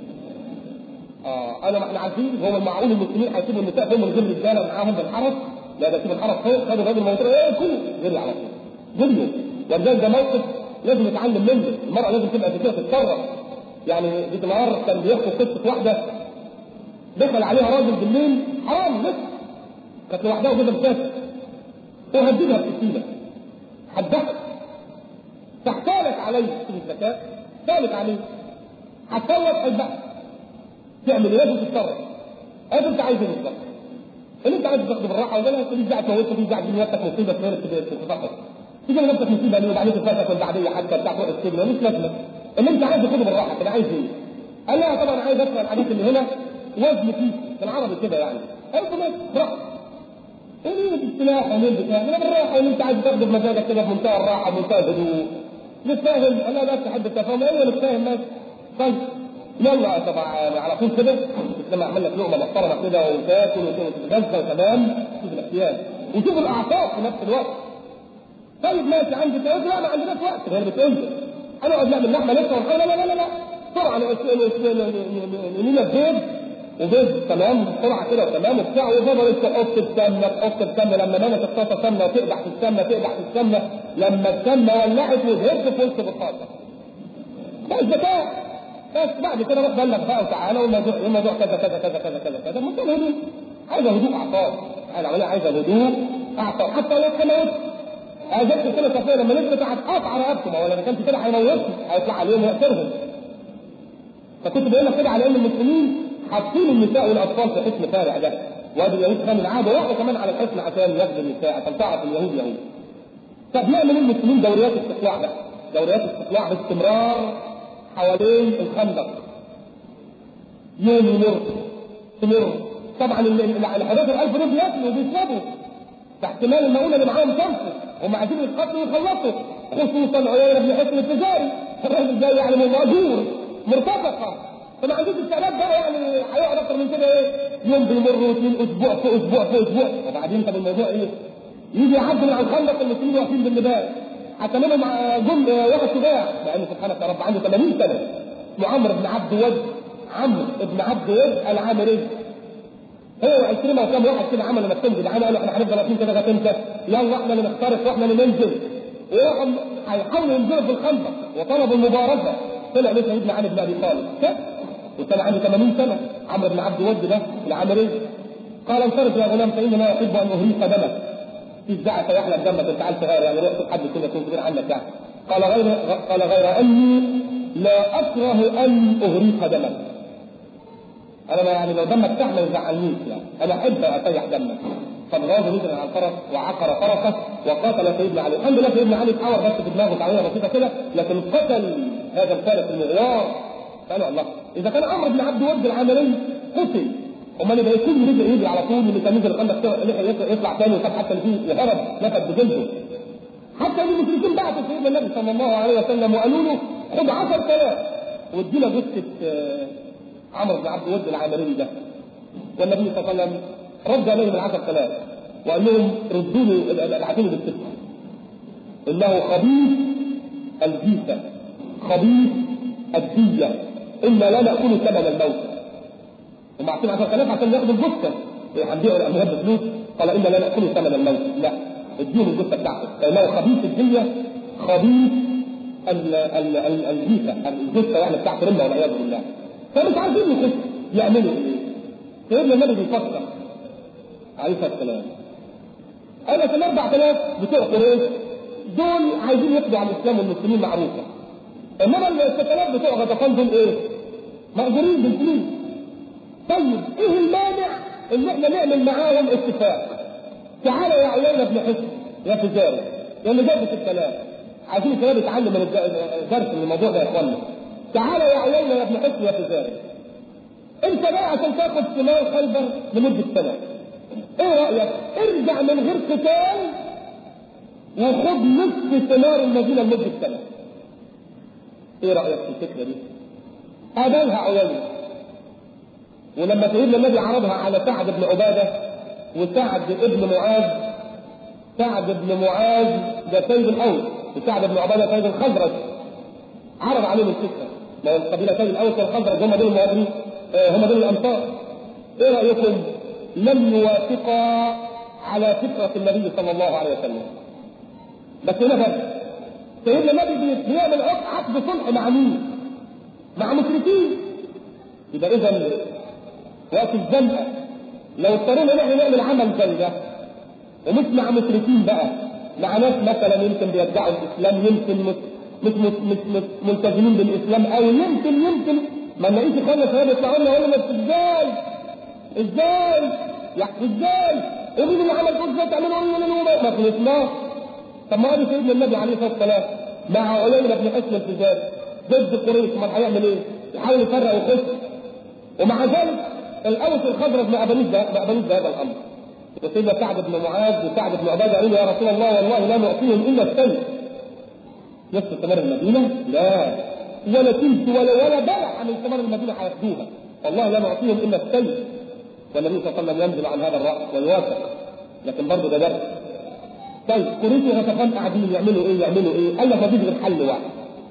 اه انا ما احنا عارفين هو المعقول المسلمين هيسيبوا النساء فوق من غير رجاله معاهم بالحرس لا ده سيب الحرس فوق خدوا الراجل موتور ايه كله جري على طول جريوا ولذلك ده موقف لازم نتعلم منه المرأة لازم تبقى كده تتصرف يعني دي نهار كان بيحكوا قصة واحدة دخل عليها راجل بالليل حرام لسه كانت لوحدها وجوزها مسافر وهددها بسكينة حدها فاحتالت عليه في الزكاة احتالت عليه هتصوت حبها تعمل ايه لازم تتصرف هذا انت عايز ايه بالظبط اللي انت عايز تاخده بالراحه ولا لا تيجي تزعل توتك تيجي تزعل دنيتك مصيبه غير تتفقد تيجي لنفسك مصيبه ليه وبعدين تتفقد والبعديه حتى بتاع فوق السجن مش لازمه اللي انت عايز تاخده بالراحه كده عايز ايه؟ قال لها طبعا عايز اسمع الحديث اللي هنا وزن فيه بالعربي كده يعني قلت له براحتك ايه السلاح ومين بتاع انا بالراحه اللي انت عايز تاخده بمزاجك كده بمنتهى الراحه بمنتهى الهدوء نتفاهم انا لا تحب التفاهم ايوه نتفاهم بس طيب يلا طبعا على طول كده لما اعمل لك لقمه محترمه كده وتاكل وتتغذى وتمام شوف الاحتياج وشوف الاعصاب في نفس الوقت طيب ماشي عندي تاكل لا ما عندناش وقت هي بتقول هنقعد نعمل لحمه لسه لا لا لا لا لا بسرعه نمينا البيض وبيض تمام بسرعه كده وتمام وبتاع وفضلت تحط السمنه تحط السمنه لما نامت الطاسه سمنه وتقدح في السمنه تقدح في السمنه لما السمنه ولعت وزهرت في وسط الطاسه ده الذكاء بس بعد كده روح بلغ بقى وتعالى والموضوع الموضوع كذا كذا كذا كذا كذا كذا منتهى الهدوء عايزه هدوء اعصاب العمليه عايزه هدوء اعصاب حتى لو كان موت جت كده صفيه لما نزلت هتقطع رقبته ما هو لما كانت كده هيموتهم هيطلع عليهم ويقتلهم فكنت بقول لك كده على ان المسلمين حاطين النساء والاطفال في حسن فارع ده وادي اليهود خان العاده وقعوا كمان على الحسن عشان ياخدوا النساء عشان تعرف اليهود يهود طب يعمل ايه المسلمين دوريات استطلاع بقى دوريات استطلاع باستمرار حوالين الخندق يوم يمر تمر طبعا ال 11000 دول بياكلوا وبيشربوا فاحتمال المؤونه اللي معاهم تنفذ هم عايزين يتقتلوا ويخلصوا خصوصا عيال ابن حسن التجاري الراجل ده يعني مأجور مرتفقه فما عندوش استعداد بقى يعني هيقعد اكتر من كده ايه يوم بيمر واثنين اسبوع في اسبوع في اسبوع وبعدين طب الموضوع ايه؟ يجي يعدي من على الخندق المسلمين واقفين بالنبال حتى منهم جم واحد شجاع لانه سبحانك يا رب عنده 80 سنه اسمه عمرو بن عبد ود عمرو بن عبد ود العامري هو وعشرين وكام واحد كده عملوا نفسهم جدعان قالوا احنا هنفضل واقفين كده لغايه امتى؟ يلا احنا اللي نخترق واحنا اللي ننزل وراحوا هيحاولوا ينزلوا في الخندق وطلبوا المبارزه طلع له سيدنا علي بن ابي طالب وكان عنده 80 سنه عمرو بن عبد ود ده العامري قال انصرف يا غلام فاني لا احب ان اهريق دمك في الزعف يحلى دمك انت عيل صغير يعني روح حد كده يكون كبير عنك يعني قال غير قال غير اني لا اكره ان اهريق دمك انا يعني لو دمك تحت ما يزعلنيش يعني انا احب اسيح دمك فالغاز نزل على الفرس وعقر فرسه وقاتل سيدنا علي الحمد لله سيدنا علي اتعور بس في دماغه تعويره بسيطه كده لكن قتل هذا الفارس المغوار قالوا الله اذا كان عمرو بن عبد ود العامري قتل امال يبقى يكون رجع يجري على طول اللي كان نزل الخندق يطلع تاني وخد حتى اللي فيه هرب نفد بجلده حتى المشركين بعثوا سيدنا النبي صلى الله عليه وسلم وقالوا له خد 10000 وادينا جثه عمرو بن عبد ود العامري ده والنبي صلى الله عليه وسلم رد عليهم العشر ثلاث وقال لهم ردوا لي العتيق بالستة انه خبيث الجيفة خبيث الدية انا لا ناكل ثمن الموت هم عارفين 10000 عشان ياخدوا الجثة هنبيعوا الاموال بفلوس قال انا لا ناكل ثمن الموت لا اديهم الجثة بتاعته لانه خبيث الدية خبيث الجيفة الجثة يعني بتاعت رمة والعياذ بالله فمش عارفين يخش يعملوا ايه سيدنا النبي بيفكر عليه الصلاه والسلام انا في ال 4000 بتوع قريش دول عايزين يقضوا على الاسلام والمسلمين معروفه انما ال 6000 بتوع غطفان دول ايه؟ مأجورين بالفلوس طيب ايه المانع ان احنا نعمل معاهم اتفاق تعالى يا عيال ابن حسن يا تجاري لان جاب في الكلام عايزين الكلام يتعلم من الدرس من الموضوع ده يا اخوانا تعالى يا عيالنا يا ابن حسن يا تجاري انت بقى عشان تاخد ثمار خيبر لمده سنه ايه رايك ارجع من غير قتال وخد نصف ثمار المدينه لمده سنه ايه رايك في الفكره دي قابلها عيالنا ولما سيدنا النبي عرضها على سعد بن عباده وسعد ابن معاذ سعد بن معاذ ده سيد الاوس وسعد بن عباده سيد الخزرج عرض عليهم الفكره ما القبيلتين الاوس والخزرج هم دول المهاجرين هم دول الانصار ايه رايكم لم يوافقا على فكره النبي صلى الله عليه وسلم بس هنا فرق سيدنا النبي بيعمل عقد صلح مع مين؟ مع مشركين يبقى اذا وقت الزنقه لو اضطرينا ان احنا نعمل عمل زي ده ومش مع مشركين بقى مع ناس مثلا يمكن بيدعوا الاسلام يمكن مش مش مش مش, مش ملتزمين بالاسلام او يمكن يمكن ما نلاقيش اخواننا شباب يطلعوا لنا يقولوا بس ازاي؟ ازاي؟ يعني ازاي؟ ومين اللي عمل كل ده تعملوا ايه ما خلصناش طب ما ادي سيدنا النبي عليه الصلاه والسلام مع عيينة بن حسن التجاري ضد قريش ما هيعمل ايه؟ يحاول يفرق ويخش ومع ذلك الاوس الخضرج ما قبلوش ده ما قبلوش بهذا الامر وسيدنا سعد بن معاذ وسعد بن عباده قالوا يا رسول الله والله لا نعطيهم الا السلم نفس ثمار المدينه؟ لا ولا تلت ولا ولا بلع من ثمار المدينه هياخدوها والله لا نعطيهم الا السلم والنبي صلى الله عليه وسلم ينزل عن هذا الراس ويوافق لكن برضه ده درس طيب قريش وغطفان قاعدين يعملوا ايه يعملوا ايه؟ قال لك مفيش غير حل واحد.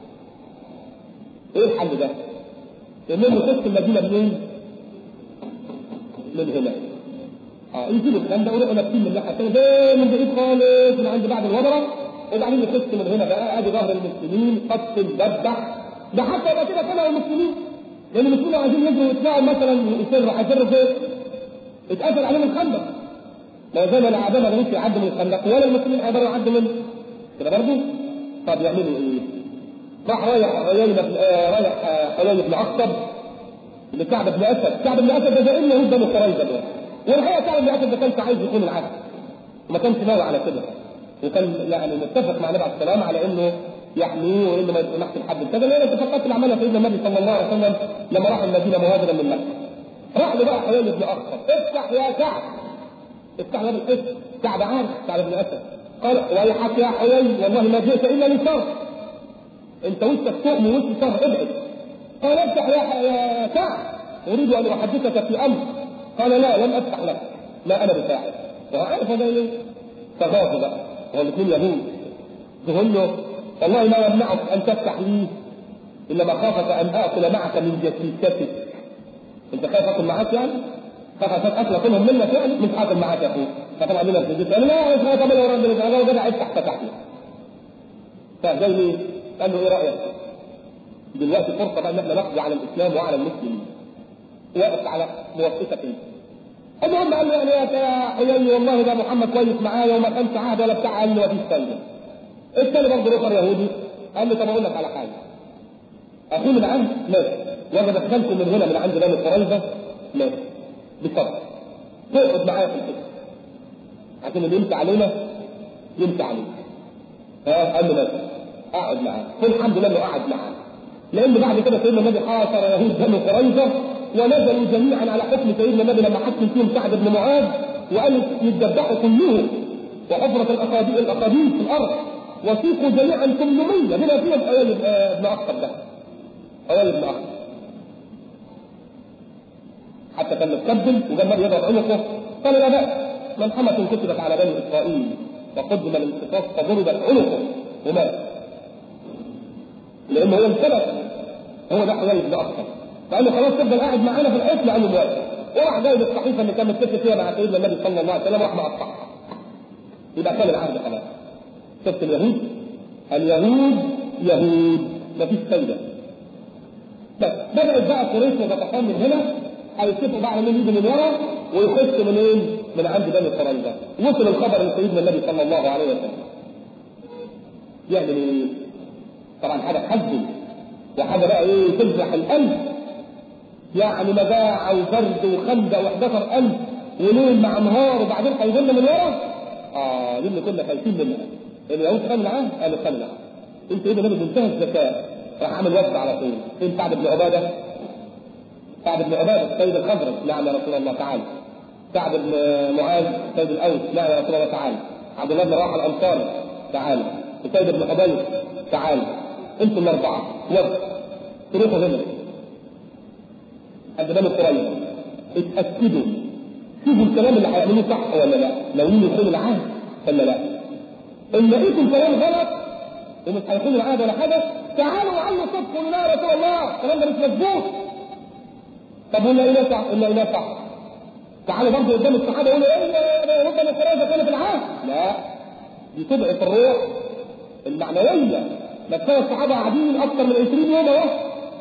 ايه الحل ده؟ انهم يخشوا المدينه منين؟ من هنا. اه يجيبوا الكلام ده ويروحوا لابسين من الناحيه الثانيه ده من بعيد خالص من عند بعد الوبره وبعدين يخشوا من هنا بقى ادي ظهر المسلمين قتل ذبح ده حتى يبقى كده كده المسلمين لان المسلمين عايزين يجروا ويطلعوا مثلا يسروا هيسروا فين؟ اتقفل عليهم الخندق لو زي ما الاعداء ما قدروش يعدوا من الخندق ولا المسلمين هيقدروا يعدوا منه كده برضه طب يعملوا ايه؟ راح رايح عيين بن رايح عيين بن اخطب لكعب بن اسد، كعب بن اسد ده زي يهود بني قريظه دول والحقيقه كعب بن اسد ده كانش عايز يكون العهد وما كانش ناوي على كده وكان يعني متفق مع النبي عليه السلام على انه يحميه وانه ما يسمحش لحد كذا لان الاتفاقات اللي عملها سيدنا النبي صلى الله عليه وسلم لما راح المدينه مهاجرا من مكه راح له بقى حيان بن اخطر افتح يا كعب افتح له بالاسم كعب عارف كعب بن اسد قال ويحك يا حيي والله ما جئت الا لشر انت وسط تؤم وسط شر ابعد قال افتح يا يا كعب اريد ان احدثك في امر قال لا لم افتح لك لا انا بفاعل وعارف هذا ايه فغاض بقى هو الاثنين يهود تقول له والله ما يمنعك ان تفتح لي الا مخافه ان اكل معك من جسيستك انت خايف اكل معاك يعني؟ خايف عشان اكل اكلهم منك يعني مش هاكل معاك يا اخوي فطبعا لنا في الجسد قال لا مش هاكل ولا ربنا انا جدع افتح فتح لي فجاي ليه؟ قال له ايه رايك؟ دلوقتي فرصه بقى ان احنا نقضي على الاسلام وعلى المسلمين وقف على موافقتك انت المهم قال له يعني يا حيي والله ده محمد كويس معايا وما كانش عهد ولا بتاع قال له مفيش فايده الثاني برضه الاخر يهودي قال له طب اقول لك على حاجه اخوه من عند ماشي وانا دخلكم من هنا من عند بني قريظه ماشي بالصبر تقعد معايا في الحته عشان اللي يمسى علينا يمسى علينا ها قال له ماشي اقعد معاه والحمد لله انه قعد معاه لان بعد كده سيدنا النبي حاصر يهود بني قريظه ونزلوا جميعا على حكم سيدنا النبي لما حكم فيهم سعد بن معاذ وقالوا يتذبحوا كلهم وحفرة الأقاديم الأقاديم في الأرض وسيقوا جميعا 800 بما فيهم أوائل ابن أخطر ده أوائل ابن أخطر حتى كان متكبل وجمال يضرب عنقه قال لا بأس ملحمة كتبت على بني إسرائيل وقدم الانتصاص فضربت عنقه ومات لأنه هو انثبت هو ده حيي بن أخطر فقال له خلاص تفضل قاعد معانا في الحصن قال له موافق وراح جايب الصحيفه اللي كان متفق فيها مع سيدنا النبي صلى الله عليه وسلم وراح مقطعها يبقى كان العهد خلاص شفت اليهود اليهود يهود مفيش فايده بس بدات بقى قريش وتتقام من هنا هيتفقوا بقى على مين يجي من ورا ويخش منين؟ من عند بني قريظه وصل الخبر لسيدنا النبي صلى الله عليه وسلم يعمل ايه؟ طبعا حاجه تحزن وحاجه بقى ايه تفزح القلب يعني مجاعة وبرد وخندق و11 ألف وليل مع نهار وبعدين هيظل من ورا اه دي اللي كنا خايفين منها اليهود خانوا معاه قالوا خانوا معاه انت ايه ده بمنتهى الذكاء راح عامل وفد على طول فين سعد بن عباده سعد بن عباده سيد الخزرج نعم يا رسول الله تعالى سعد بن معاذ سيد الاوس نعم يا رسول الله تعالى عبد الله بن رواحه الانصاري تعالى وسيد بن حبيب تعالى انتم الاربعه وفد تروحوا هنا عند بني قريظه اتاكدوا شوفوا الكلام اللي هيعملوه صح ولا لا لو مين يخون العهد ولا لا ان لقيتم كلام غلط ومش هيخونوا العهد ولا حاجه تعالوا وعلوا صدق لنا يا رسول الله الكلام ده مش مظبوط طب ولا ايه صح ولا ايه صح تعالوا برضه قدام الصحابه يقولوا ايه هم بني قريظه كانوا في العهد لا دي تضعف الروح المعنويه ما كان الصحابه قاعدين اكثر من 20 يوم اهو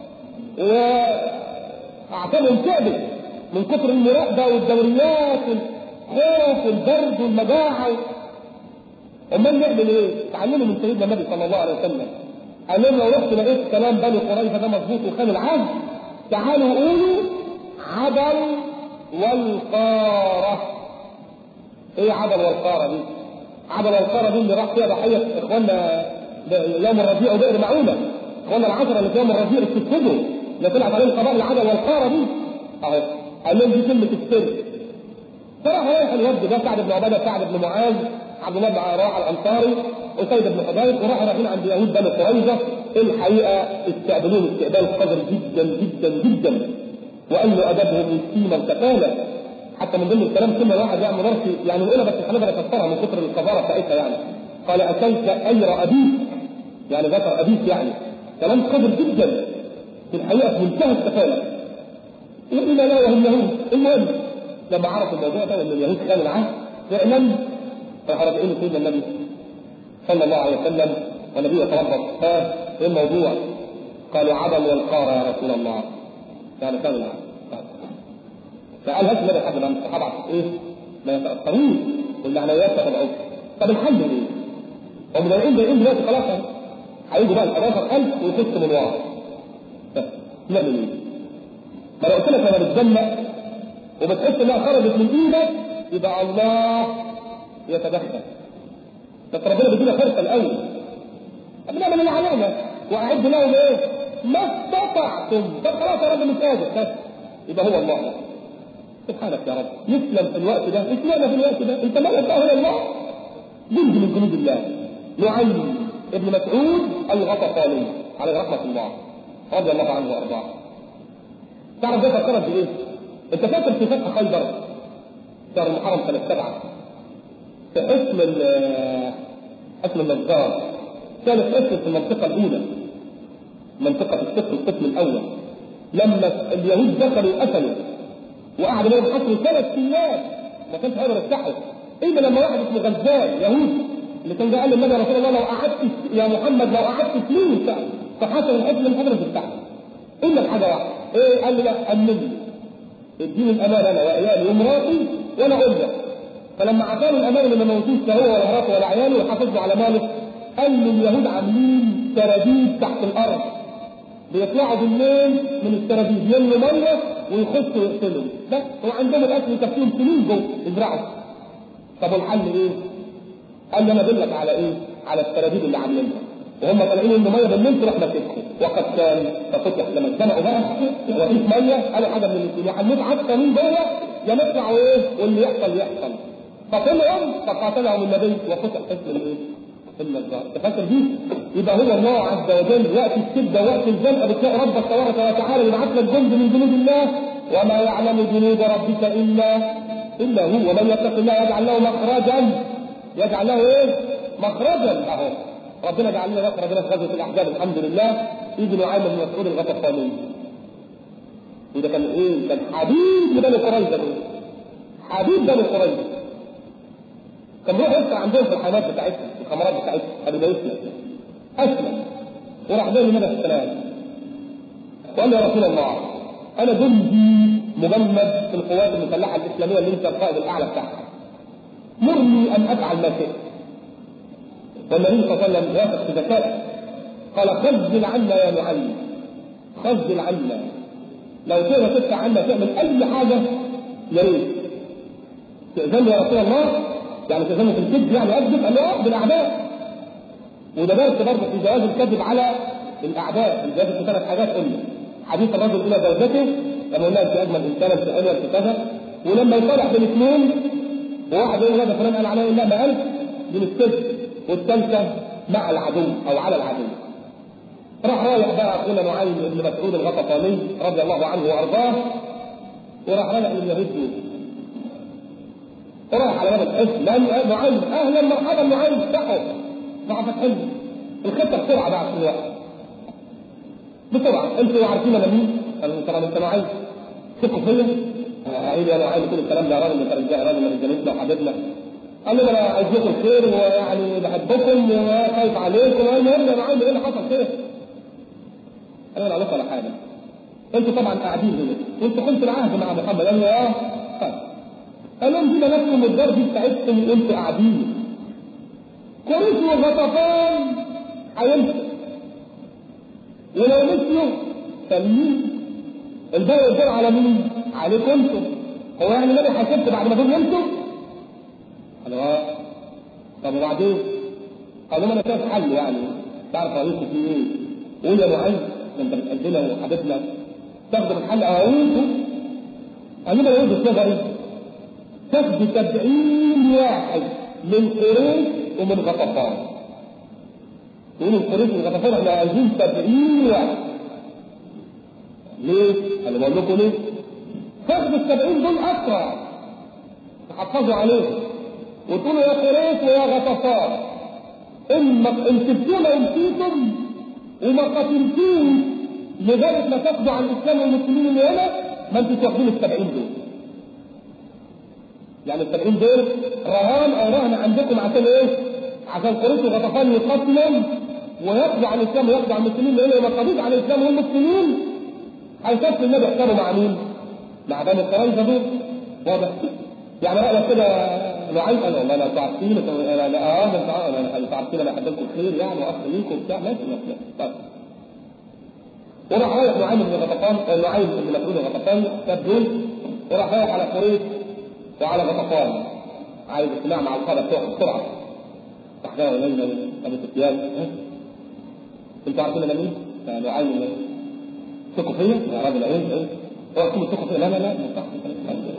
اعصابهم تعبت من كثر المراقبه والدوريات والخوف والبرد والمجاعه امال نعمل ايه؟ تعلموا من سيدنا النبي صلى الله عليه وسلم قال لهم لو رحت لقيت كلام بني قريظه ده مظبوط وخان العهد تعالوا قولوا عدل والقاره ايه عدل والقاره دي؟ عدل والقاره دي اللي راح فيها ضحيه اخواننا يوم الربيع وبئر معونه اخواننا العشره اللي في يوم الربيع استشهدوا اللي طلعت عليهم قضاء العدل والقاره دي اهو قال لهم دي كلمه السر فراح رايح الوفد ده سعد بن عباده سعد بن معاذ عبد الله بن رواحه الانصاري وسيد بن حضير وراحوا رايحين عند يهود بني قريظه الحقيقه استقبلوهم استقبال قذر جدا جدا جدا وقال له ادبهم مسكينه وكفاله حتى من ضمن الكلام كلمه واحد يعني مرسي يعني نقولها بس هنقدر نفسرها من كثر القذاره بتاعتها يعني قال اتيت اير ابيك يعني ذكر ابيك يعني كلام قذر جدا في الحقيقه في منتهى السفاله إلا لا وهم يهود المهم لما عرفوا الموضوع ده وان اليهود كانوا العهد فعلا راح راجعين سيدنا النبي صلى الله عليه وسلم والنبي يتوضا ها ايه الموضوع؟ قالوا عدم والقاره يا رسول الله يعني كانوا العهد فقال هات النبي حد من الصحابه ايه؟ ما يتاثروش والمعنويات ما تبعوش طب الحل ايه؟ هم راجعين جايين دلوقتي خلاص هيجوا بقى ال 11000 ويخشوا من ورا نعمل ايه؟ ما لو قلت لك لما بتجمع وبتحس انها خرجت من ايدك يبقى الله يتدخل بس ربنا بيدينا فرصه الاول بنعمل اللي علينا واعد لهم ايه؟ ما استطعتم طب خلاص يا رب مش قادر بس يبقى هو الله سبحانك يا رب يسلم في الوقت ده يسلم في الوقت ده انت مالك بقى هو الله جند من جنود الله نعيم ابن مسعود الغطفاني عليه رحمه الله رضي الله عنه وارضاه تعرف ده فكرت بايه؟ انت فاكر في فتح خيبر شهر المحرم سنه سبعه في اسم اسم النجار كانت اسم في المنطقه الاولى منطقه الصفر القسم الاول لما اليهود دخلوا قتلوا وقعدوا لهم حصروا ثلاث ايام ما كانش قادر يفتحوا الا لما واحد اسمه غزال يهودي اللي كان قال للنبي رسول الله لو قعدت يا محمد لو قعدت سنين فحصل الحزب من قدر تفتحه الا بحاجه واحده ايه قال لي لا امني اديني الامان انا وعيالي ومراتي وانا اقول لك فلما اعطاني الامان اللي ما موجودش لا هو ولا مراته ولا عياله وحافظنا على ماله قال لي اليهود عاملين سراديب تحت الارض بيطلعوا بالليل من السراديب يملوا ميه ويخشوا يقتلوا لا هو عندهم الاكل يكفيهم سنين جوه يزرعوا طب والحل ايه؟ قال لي انا ادلك على ايه؟ على السراديب اللي عاملينها وهم طالعين من ميه بالليل تروح ماسكهم وقد كان ففتح لما اتزنقوا بقى وقيت ميه قالوا حاجه من الاثنين يا حمود حتى من جوه يا نطلع وايه واللي يحصل يحصل فطلعوا فقاتلهم النبي وفتح حزب الايه؟ النجار تفكر دي يبقى هو الله عز وجل وقت الشده وقت الزنقه بتلاقي ربك تبارك وتعالى يبعث لك جند من جنود الله وما يعلم جنود ربك الا الا هو ومن يتق الله يجعل له مخرجا يجعل له ايه؟ مخرجا اهو ربنا جعل لنا مخرجنا في غزوه الاحزاب الحمد لله يجي نعيم بن مسعود الغطفاني وده كان ايه؟ كان حبيب لبني قريظه حبيب بني قريظه كان بيروح يسمع عندهم في الحانات بتاعتهم الخمرات بتاعتهم قبل ما يسلم اسلم وراح جاي النبي السلام وقال يا رسول الله انا جندي مجمد في القوات المسلحه الاسلاميه اللي انت القائد الاعلى بتاعها مرني ان افعل ما شئت والنبي صلى الله عليه وسلم واثق في ذكائه قال خذل عنا يا معلم خذل عنا لو تقدر تدفع عنا تعمل اي حاجه يا ريت تأذن يا رسول الله يعني تأذن في الكذب يعني اكذب قال له بالاعداء وده درس برضه في جواز الكذب على الاعداء الجواز في ثلاث حاجات قلنا حديث الرجل الى زوجته لما قلنا انت اجمل انسان انت حلوه انت كذا ولما يصالح بين اثنين وواحد يقول هذا فلان قال عليه لا ما قالش من الكذب والثالثه مع العدو او على العدو راح رايح بقى اخونا نعيم بن مسعود الغطفاني رضي الله عنه وارضاه وراح رايح لليهود دول وراح على باب الحزب لان نعيم اهلا مرحبا نعيم افتحوا راح فتحوا الخطه بسرعه بقى في الوقت بسرعه انتوا عارفين انا مين؟ قالوا طبعا انت نعيم ثقوا فيا عيب يا نعيم كل الكلام ده يا راجل انت رجال راجل من رجالتنا وحبيبنا قال لي انا عايز لكم الخير ويعني بحبكم وخايف عليكم المهم يا نعيم ايه اللي حصل كده؟ قال انا عليكم ولا حاجه انتوا طبعا قاعدين هنا وانتوا كنتوا العهد مع محمد قال له اه طيب قال لهم دي لكم الدار دي بتاعتكم وانتوا قاعدين قريش وغطفان هيمسك ولو نسيوا فمين الباقي الدور على مين؟ عليكم انتم هو يعني النبي حاسبت بعد ما دول يمسوا؟ قالوا اه طب وبعدين؟ قالوا ما انا شايف حل يعني تعرف رئيسي في ايه؟ قول يا معين انت بتأجلها وحبيبنا تاخدوا الحل اقول قالوا لنا يوجد نظري تاخدوا 70 واحد من قريش ومن غطفان يقولوا قريش ومن غطفان احنا عايزين 70 واحد ليه؟ انا بقول لكم ليه؟ تاخدوا ال 70 دول اسرع تحفظوا عليهم وتقولوا يا قريش ويا غطفان اما ان سبتونا ومشيتم وما قاتلتوش لغايه ما تاخدوا عن الاسلام والمسلمين اللي هنا ما انتوا واخدين ال 70 دول. يعني ال 70 دول رهان او رهن عندكم عشان ايه؟ عشان قريش وغطفان يقاتلوا وياخدوا عن الاسلام وياخدوا عن المسلمين اللي هنا وما قضيش عن الاسلام والمسلمين هيكفي النبي يحسبوا مع مين؟ مع بني قريظه دول واضح؟ يعني رأيك كده نعيم قال والله انا تعبتين لا لا اه ده انا تعبتين انا حبيتكم خير يعني واخ ليكم وبتاع ماشي ماشي طيب وراح رايح نعيم بن غطفان نعيم بن مسعود غطفان ساب دول وراح رايح على قريش وعلى غطفان عايز اجتماع مع القاده بتوعه بسرعه راح جاي الينا ابو سفيان انتوا عارفين انا مين؟ نعيم ثقوا فيا يا راجل ايه ايه هو تكون ثقوا فيا لا لا لا ما صح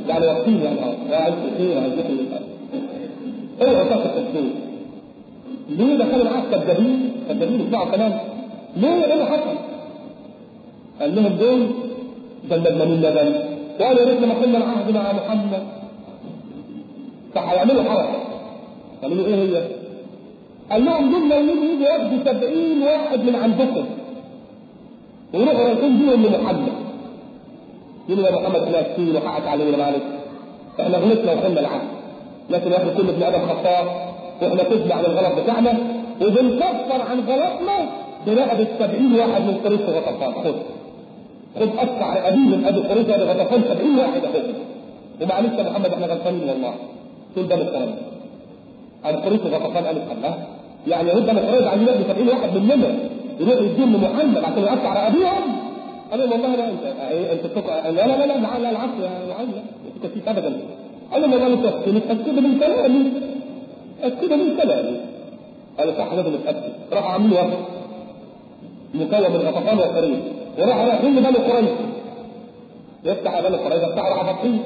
يعني وقتين يعني اه عايز خير عايز خير اوعوا تثق الدين ليه دخلوا معاه كذابين كذابين بتاعه كمان ليه ايه اللي حصل؟ قال لهم دول ده المجنونين لبن وقالوا يا ريت لما كنا العهد مع محمد فهيعملوا حركه قالوا له ايه هي؟ قال لهم دول لو يجوا ياخدوا 70 واحد من عندكم ويروحوا رايحين بيهم لمحمد يقولوا يا محمد احنا كتير وحقك علينا معلش احنا غلطنا وخلنا العهد لكن يا اخي كل ابن ادم خطاء واحنا تبنى عن الغلط بتاعنا وبنكفر عن غلطنا برقبة 70 واحد من قريش غطفان خد خد قطع ابي من ابي قريش ابي غطفان 70 واحد اخد ومعلش يا محمد احنا غلطانين والله طول ده الكلام عن قريش غطفان قالت الله يعني يهود بني قريش عايزين ياخدوا 70 واحد مننا يروحوا يديهم لمحمد عشان يقطع رقابيهم قال لهم والله لا انت انت بتقع لا لا لا لا لا العفو يا معلم انت كثير ابدا قال لهم والله انت متاكد من كلامي متاكد من كلامي قال صح لازم اتاكد راح عاملين وقت مكون من غطفان وقريش وراح رايحين لبني قريش يفتح بني قريش يفتح راح فاتحين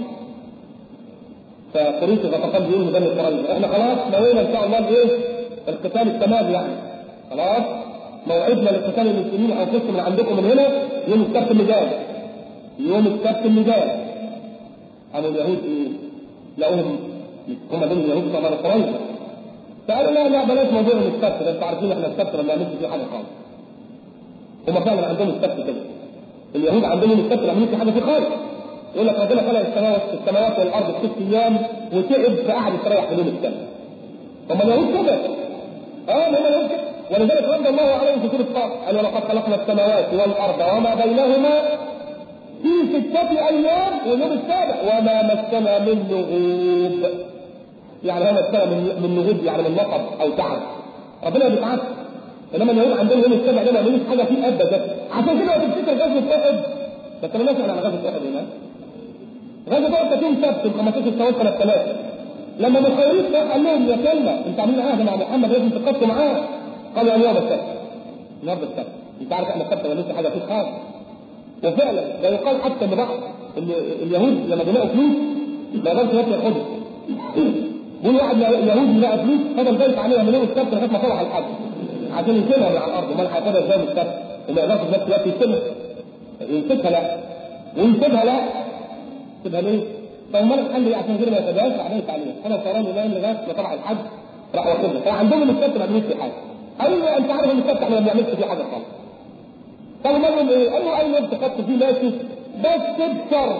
فقريش غطفان بيقولوا لبني قريش احنا خلاص نوينا ان شاء الله بايه؟ القتال التمام يعني خلاص موعدنا لقتال المسلمين انفسكم من عندكم من هنا يوم السبت اللي جاي يوم السبت اللي جاي قالوا اليهود ايه؟ لقوهم هم دول اليهود بتوع بني قريظه فقالوا لا لا بلاش موضوع السبت ده انتوا عارفين احنا السبت ما بنعملش فيه حاجه خالص هم فعلا عندهم السبت كده اليهود عندهم السبت ما بيعملوش حاجه فيه خالص يقول لك ربنا خلق السماوات السماوات والارض في ست ايام وتعب فقعد يستريح في يوم السبت هم اليهود كده اه هم اليهود كده ولذلك رد الله عليهم في سوره الصاد قال ولقد خلقنا السماوات والارض وما بينهما في ستة أيام واليوم السابع وما مسنا من لغوب يعني هو مسنا من من لغوب يعني من نقب أو تعب ربنا ما بيتعبش انما اليهود عندهم يوم السابع ده ما بيعملوش حاجه فيه ابدا عشان كده تفتكر غزوه احد بس ما نسال على غزوه احد هنا غزوه احد كانت يوم سبت ب 15 سنوات سنه ثلاثه لما مخيرين راح قال لهم يا كلمه انتوا عاملين عهد مع محمد لازم تقطوا معاه قالوا اليوم السبت اليوم السبت انت عارف احنا السبت ما لسه حاجه فيه خالص وفعلا ده يقال حتى ان بعض ان اليهود لما بيلاقوا فلوس ما يقدرش ياخدها بيقول واحد يهودي لقى فلوس فضل دايس عليها من يوم السبت لغايه ما صلح الحج عشان يشيلها من على الارض امال هياخدها ازاي من السبت وما يقدرش في نفس الوقت يسيبها يمسكها لا ويسيبها لا يسيبها ليه؟ طب امال الحل ايه عشان كده ما ياخدهاش راح دايس عليها انا صران ينام لغايه ما طلع الحج راح واخدها فعندهم السبت ما بيعملوش فيه حاجه ايوه انت عارف ان السبت احنا ما بنعملش فيه حاجه خالص طب مرة ايه؟ قال له ايوه انت خدت فيه ماشي بس تبصر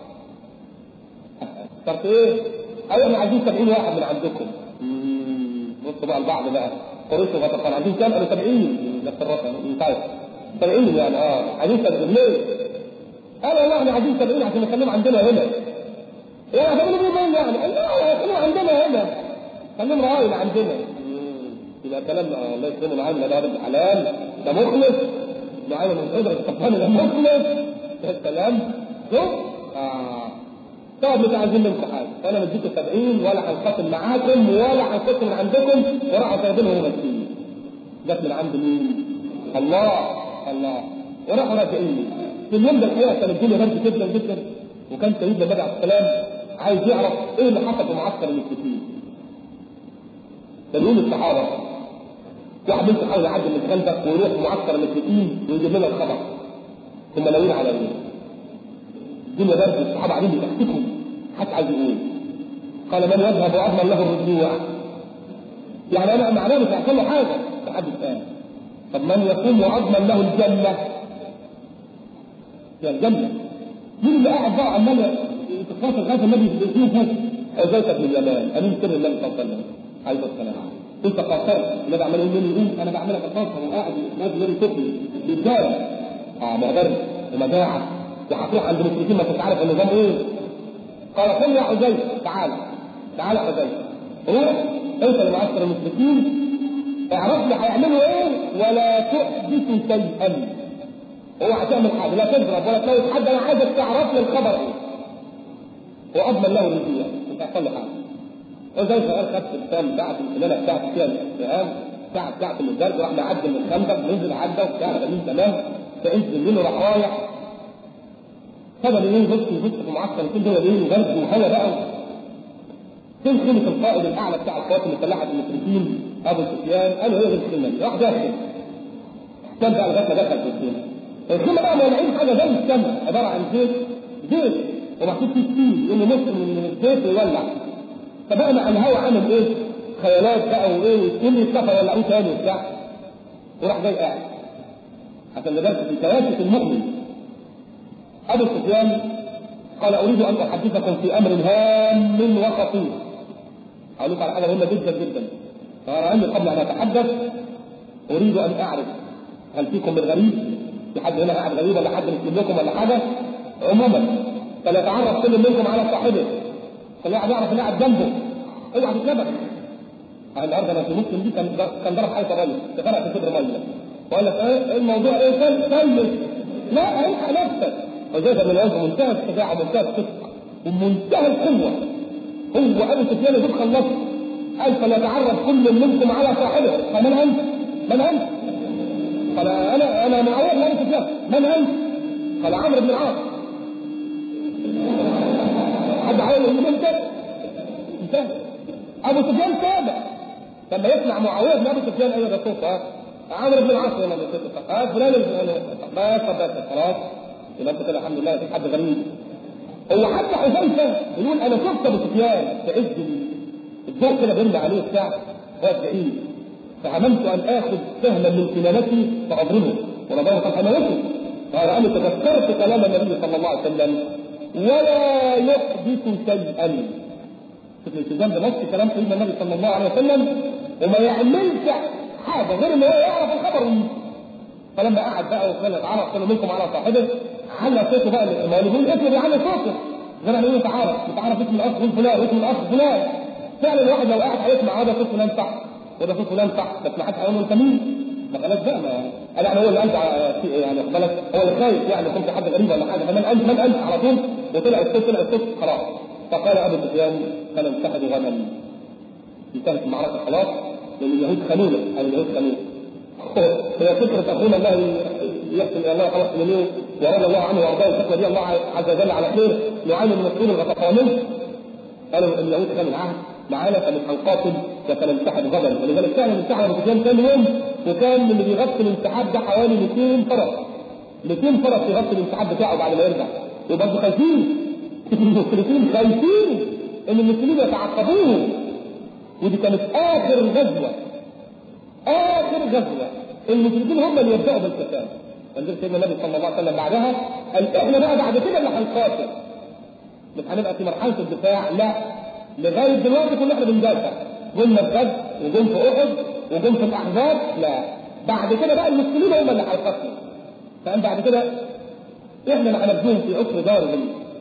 شرط ايه؟ ايوه احنا عايزين 70 واحد من عندكم بصوا بقى البعض بقى قريش وغطفان عايزين كام؟ قالوا 70 نفس الرقم طيب 70 يعني اه عايزين 70 ليه؟ قال والله احنا عايزين 70 عشان نخليهم عندنا هنا يعني هتعملوا بيه مين يعني؟ قال لا خليهم عندنا هنا خليهم رعايل عندنا يبقى كلام الله يكرمه معانا ده ابن حلال ده مخلص معايا من قدرة القرآن المخلص ده الكلام شوف اه طب مش عايزين منكم حاجه انا مديكم 70 ولا هنقاتل معاكم ولا هنقاتل من عندكم وراحوا سايبينهم ماشيين جت من عند مين؟ الله الله وراحوا راجعين في اليوم ده الحقيقه كان الدنيا برد جدا جدا وكان سيدنا النبي عليه السلام عايز يعرف ايه اللي حصل في معسكر المشركين كان يوم الصحابه واحد منكم يحاول يعدي من خلفك ويروح معسكر المشركين ويجيب لنا الخبر ثم ناويين على ايه؟ الدنيا برد الصحابه قاعدين بيتحكوا حتى عايز يقول قال من يذهب واضمن له الرجوع يعني انا معناه مش هيحصل له حاجه لحد الان طب من يقوم واضمن له الجنه يا الجنه مين اللي قاعد بقى عمال يتخاطر لغايه النبي يشوفه حذيفه بن اليمان امين سر النبي صلى الله عليه وسلم عليه السلام انت قاصرت النبي عمال يقول لي يقول انا بعملك قاصر وقاعد نازل يقول تقلي بيتجاوز اه ما برد ومجاعه وهتروح عند المشركين ما انت عارف النظام ايه قال قل يا حذيفه تعال تعال يا حذيفه روح اوصل لمعسكر المشركين اعرف لي هيعملوا ايه ولا تحدث شيئا اوعى تعمل حاجه لا تضرب ولا تلوث حد انا عايزك تعرف لي الخبر ايه واضمن له الرجوع مش هيحصل له حاجه وزي قال خدت السام بتاعت السلالة بتاعت فيها الاستهام بتاعت بتاعت الزرق راح معدي من الخندق نزل عدى وبتاع جميل تمام فانزل منه راح رايح فضل يوم يبص يبص في معسكر يكون هو ايه وغرب وهوا بقى فين خيمة القائد الأعلى بتاع القوات المسلحة المشركين أبو سفيان قالوا هي دي الخيمة دي راح داخل كان بقى لغاية ما دخل في الخيمة الخيمة بقى مولعين حاجة زي السماء عبارة عن زيت زيت ومحطوط فيه ستيل إنه نص من الزيت ويولع فبقى مع الهوا عمل إيه؟ خيالات بقى وإيه كل الصفا يولعوه تاني وبتاع وراح جاي قاعد عشان ندرس في كياسة المؤمن أبو سفيان قال أريد أن أحدثكم في أمر هام وخطير أقول لكم على حاجة مهمة جدا جدا فأراني قبل أن أتحدث أريد أن أعرف هل فيكم من غريب؟ في حد هنا قاعد غريب ولا حد مسلم لكم ولا حاجة؟ عموما فليتعرف كل منكم على صاحبه خلي واحد يعرف اللي قاعد جنبه اوعى تتلبك النهارده انا في مسلم دي كان كان ضرب حيطه ميه غرق في صدر ميه وقال لك ايه الموضوع ايه سل سلم لا الحق نفسك وجاء من الوجه منتهى الشجاعه ومنتهى الصدق ومنتهى القوه هو ابو سفيان يقول خلصت قال فليتعرف كل منكم على صاحبه فمن انت؟ من انت؟ قال انا انا معاويه بن ابي سفيان من انت؟ قال عمرو بن العاص حد عايز يقول انت؟ انتهى ابو سفيان تابع لما يسمع معاويه بن ابي سفيان ايوه ده صوت ها عمرو بن العاص لما بيصوت اه فلان الفلاني بس بس خلاص يبقى انت كده الحمد لله في حد غريب هو حتى حذيفه يقول انا شفت ابو سفيان في عز الضوء كده بيرمي عليه بتاع واقف بعيد فهممت ان اخذ سهما من كنانتي فاضربه وربنا قد اموته قال انا تذكرت كلام النبي صلى الله عليه وسلم ولا يحدث شيئا شوف الالتزام بنفس كلام سيدنا النبي صلى الله عليه وسلم وما يعملش حاجه غير ان هو يعرف الخبر ويمشي فلما قعد بقى وقال اتعرف كل منكم على صاحبه على صوته بقى ما هو يقول اسمه بيعلى صوته زي ما يقول تعرف تعرف اسم الاخ فلان واسم الاخ فلان فعلا الواحد لو قاعد هيسمع هذا صوت فلان صح وده صوت فلان صح بس ما حدش هيقول له انت مين؟ ما خلاص بقى ما قال يعني هو اللي قال يعني خد بالك هو اللي خايف يعني كنت حد غريب ولا حاجه فمن انت من انت على طول وطلع الصوت طلع الصوت خلاص فقال ابو سفيان فننتهد غدا انتهت المعركه خلاص لان اليهود خانونا او اليهود خانونا هي فكره اخونا الله يحسن الى الله خلاص منه ورضي الله عنه وارضاه الفتوى دي الله عز وجل على خير نعاني من مسؤول الغطفانين قالوا اليهود كانوا العهد معانا فمش هنقاتل وسننسحب غدا ولذلك كان الانسحاب ابو سفيان ثاني يوم وكان اللي بيغطي الانسحاب ده حوالي 200 فرس 200 فرس يغطي الانسحاب بتاعه بعد ما يرجع وبرضه خايفين المشركين خايفين ان المسلمين يتعقبوه ودي كانت اخر غزوه اخر غزوه المشركين هم اللي يبداوا بالقتال فنزل سيدنا النبي صلى الله عليه وسلم بعدها قال احنا بقى بعد كده اللي هنقاتل مش هنبقى في مرحله الدفاع لا لغايه دلوقتي كنا احنا بندافع قلنا في بدر وجم في احد وجم في الاحزاب لا بعد كده بقى المسلمين هم اللي هيقاتلوا فقال بعد كده احنا اللي هنبدوهم في عسر دارهم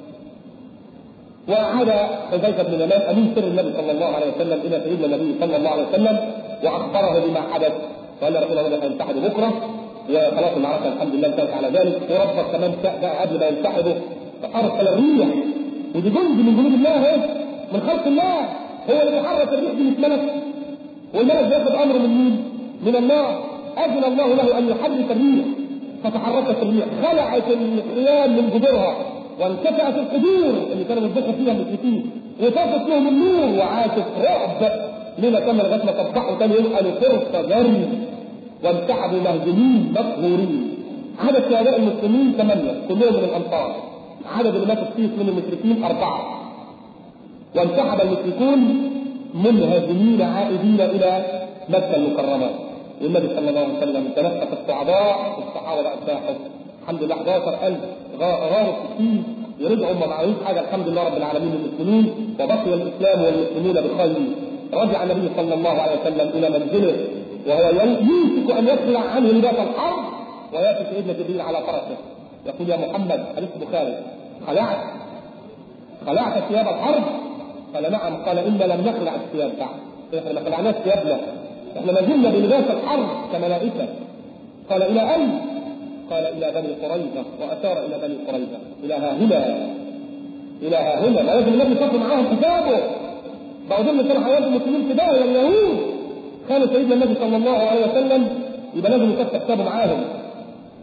وعاد حذيفه بن اليمان امين سر النبي صلى الله عليه وسلم الى سيدنا النبي صلى الله عليه وسلم واخبره بما حدث قال له رسول الله سينسحب بكره وخلاص المعركه الحمد لله انتهت على ذلك وربك كمان بقى قبل ما ينسحبوا فارسل الريح ودي جند من جنود الله اهي من خلق الله هو اللي بيحرك الريح دي مش ملك والملك بياخد امر من مين؟ من النار اذن الله له ان يحرك الريح فتحركت الريح خلعت الخيام من جذورها وانكفأت القدور اللي كانوا بيتذكر فيها المشركين وطفت لهم النور وعاشت رعب لما كان لغايه ما صبحوا ثاني يوم قالوا فرصه جري وانسحبوا مهزومين مقهورين عدد شهداء المسلمين ثمانيه كلهم من الانصار عدد اللي ماتوا فيه من المشركين اربعه وانسحب المشركون منهزمين عائدين الى مكه المكرمه والنبي صلى الله عليه وسلم تنفس الصعداء والصحابه بقى ساحوا الحمد لله 11000 غاروا الستين يرجعوا ما معهوش حاجه الحمد لله رب العالمين المسلمين وبقي الاسلام والمسلمون بخير رجع النبي صلى الله عليه وسلم الى منزله وهو يوشك ان يخلع عنه لباس الحرب وياتي سيدنا جبريل على فرسه يقول يا محمد حديث البخاري خلعت خلعت ثياب الحرب قال نعم قال انا لم نخلع الثياب بعد احنا ما خلعناش ثيابنا احنا ما زلنا بلباس الحرب كملائكه قال الى اين؟ قال الى بني قريظه واشار الى بني قريظه الى ها هنا الى ها هنا لازم النبي يصفي معاهم حسابه بقوا ضمن كانوا حيوانات المسلمين في داهيه اليهود كانوا سيدنا النبي صلى الله عليه وسلم يبقى لازم يصفي حسابه معاهم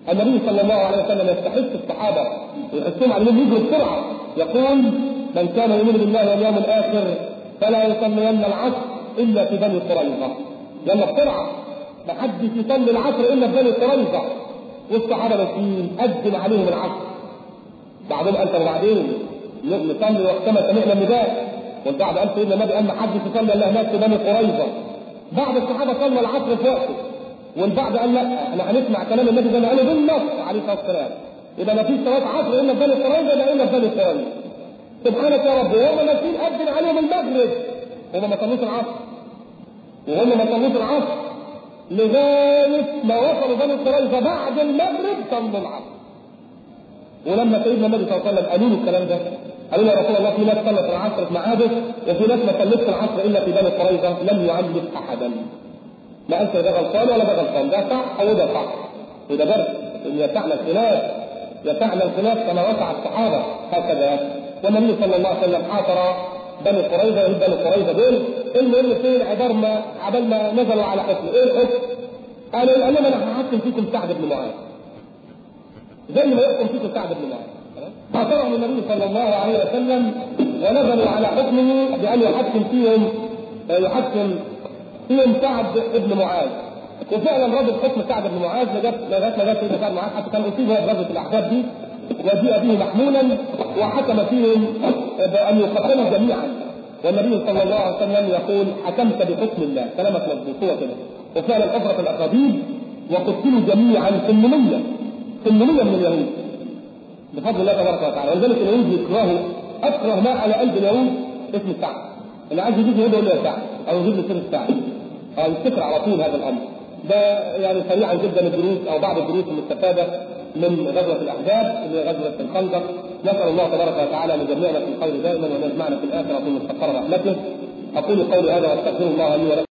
النبي صلى الله عليه وسلم يستحث الصحابه ويحثهم على انهم يجروا بسرعه يقول من كان يؤمن بالله واليوم الاخر فلا يصلين العصر الا في بني قريظه يلا بسرعه ما حدش يصلي العصر الا في بني قريظه والصحابه ماشيين اذن عليهم العصر بعضهم قال طب وبعدين نصلي وقتما سمعنا النداء والبعض قال سيدنا النبي قال ما حدش يصلي الا هناك في بني قريظه بعض الصحابه صلى العصر في وقته والبعض قال لا احنا هنسمع كلام النبي زي ما قاله بالنص عليه الصلاه والسلام يبقى ما فيش صلاه عصر الا في بني قريظه الا الا في بني قريظه سبحانك يا رب وهم ماشيين اذن عليهم المغرب هم ما صلوش العصر وهم ما صلوش العصر لغايه ما وصلوا بني قريظه بعد المغرب صلوا العصر ولما سيدنا النبي صلى الله عليه وسلم قالوا له الكلام ده قالوا له يا رسول الله في ناس صلت العصر في معابد وفي ناس ما صلتش العصر الا في بني قريظه لم يعلم احدا ما قالش ده غلطان ولا ده غلطان ده صح او ده صح وده درس ان يسعنا الخلاف يسعنا الخلاف كما وسع الصحابه هكذا والنبي صلى الله عليه وسلم حاصر بني قريظه بني قريظه دول المهم فين عبار ما عبال ما نزلوا على حكم ايه الحكم؟ قالوا قال لهم انا هحكم فيكم سعد بن معاذ زي ما يحكم فيكم سعد بن معاذ حاصرهم النبي صلى الله عليه وسلم ونزلوا على حكمه بان يحكم فيهم يحكم فيهم سعد بن معاذ وفعلا رد حكم سعد بن معاذ لغايه لغايه ما جت سيدنا سعد بن معاذ حتى كان اصيب هو في غزوه الاحزاب دي وجيء به محمولا وحكم فيهم بان يقتلوا جميعا والنبي صلى الله عليه وسلم يقول حكمت بحكم الله كلامك مظبوط هو كده وفعلا كثرت الاكاذيب وقتلوا جميعا 800 800 من اليهود بفضل الله تبارك وتعالى ولذلك اليهود يكرهوا اكره ما على قلب اليهود اسم سعد اللي عايز يجيب يهود يقول له يا سعد او يجيب له سيره سعد او يفتكر على طول هذا الامر ده يعني سريعا جدا الدروس او بعض الدروس المستفاده من غزوه الاحزاب اللي هي غزوه الخندق نسال الله تبارك وتعالى ان يجمعنا في الخير دائما وان يجمعنا في الاخره في مستقر رحمته اقول قولي هذا واستغفر الله لي ولكم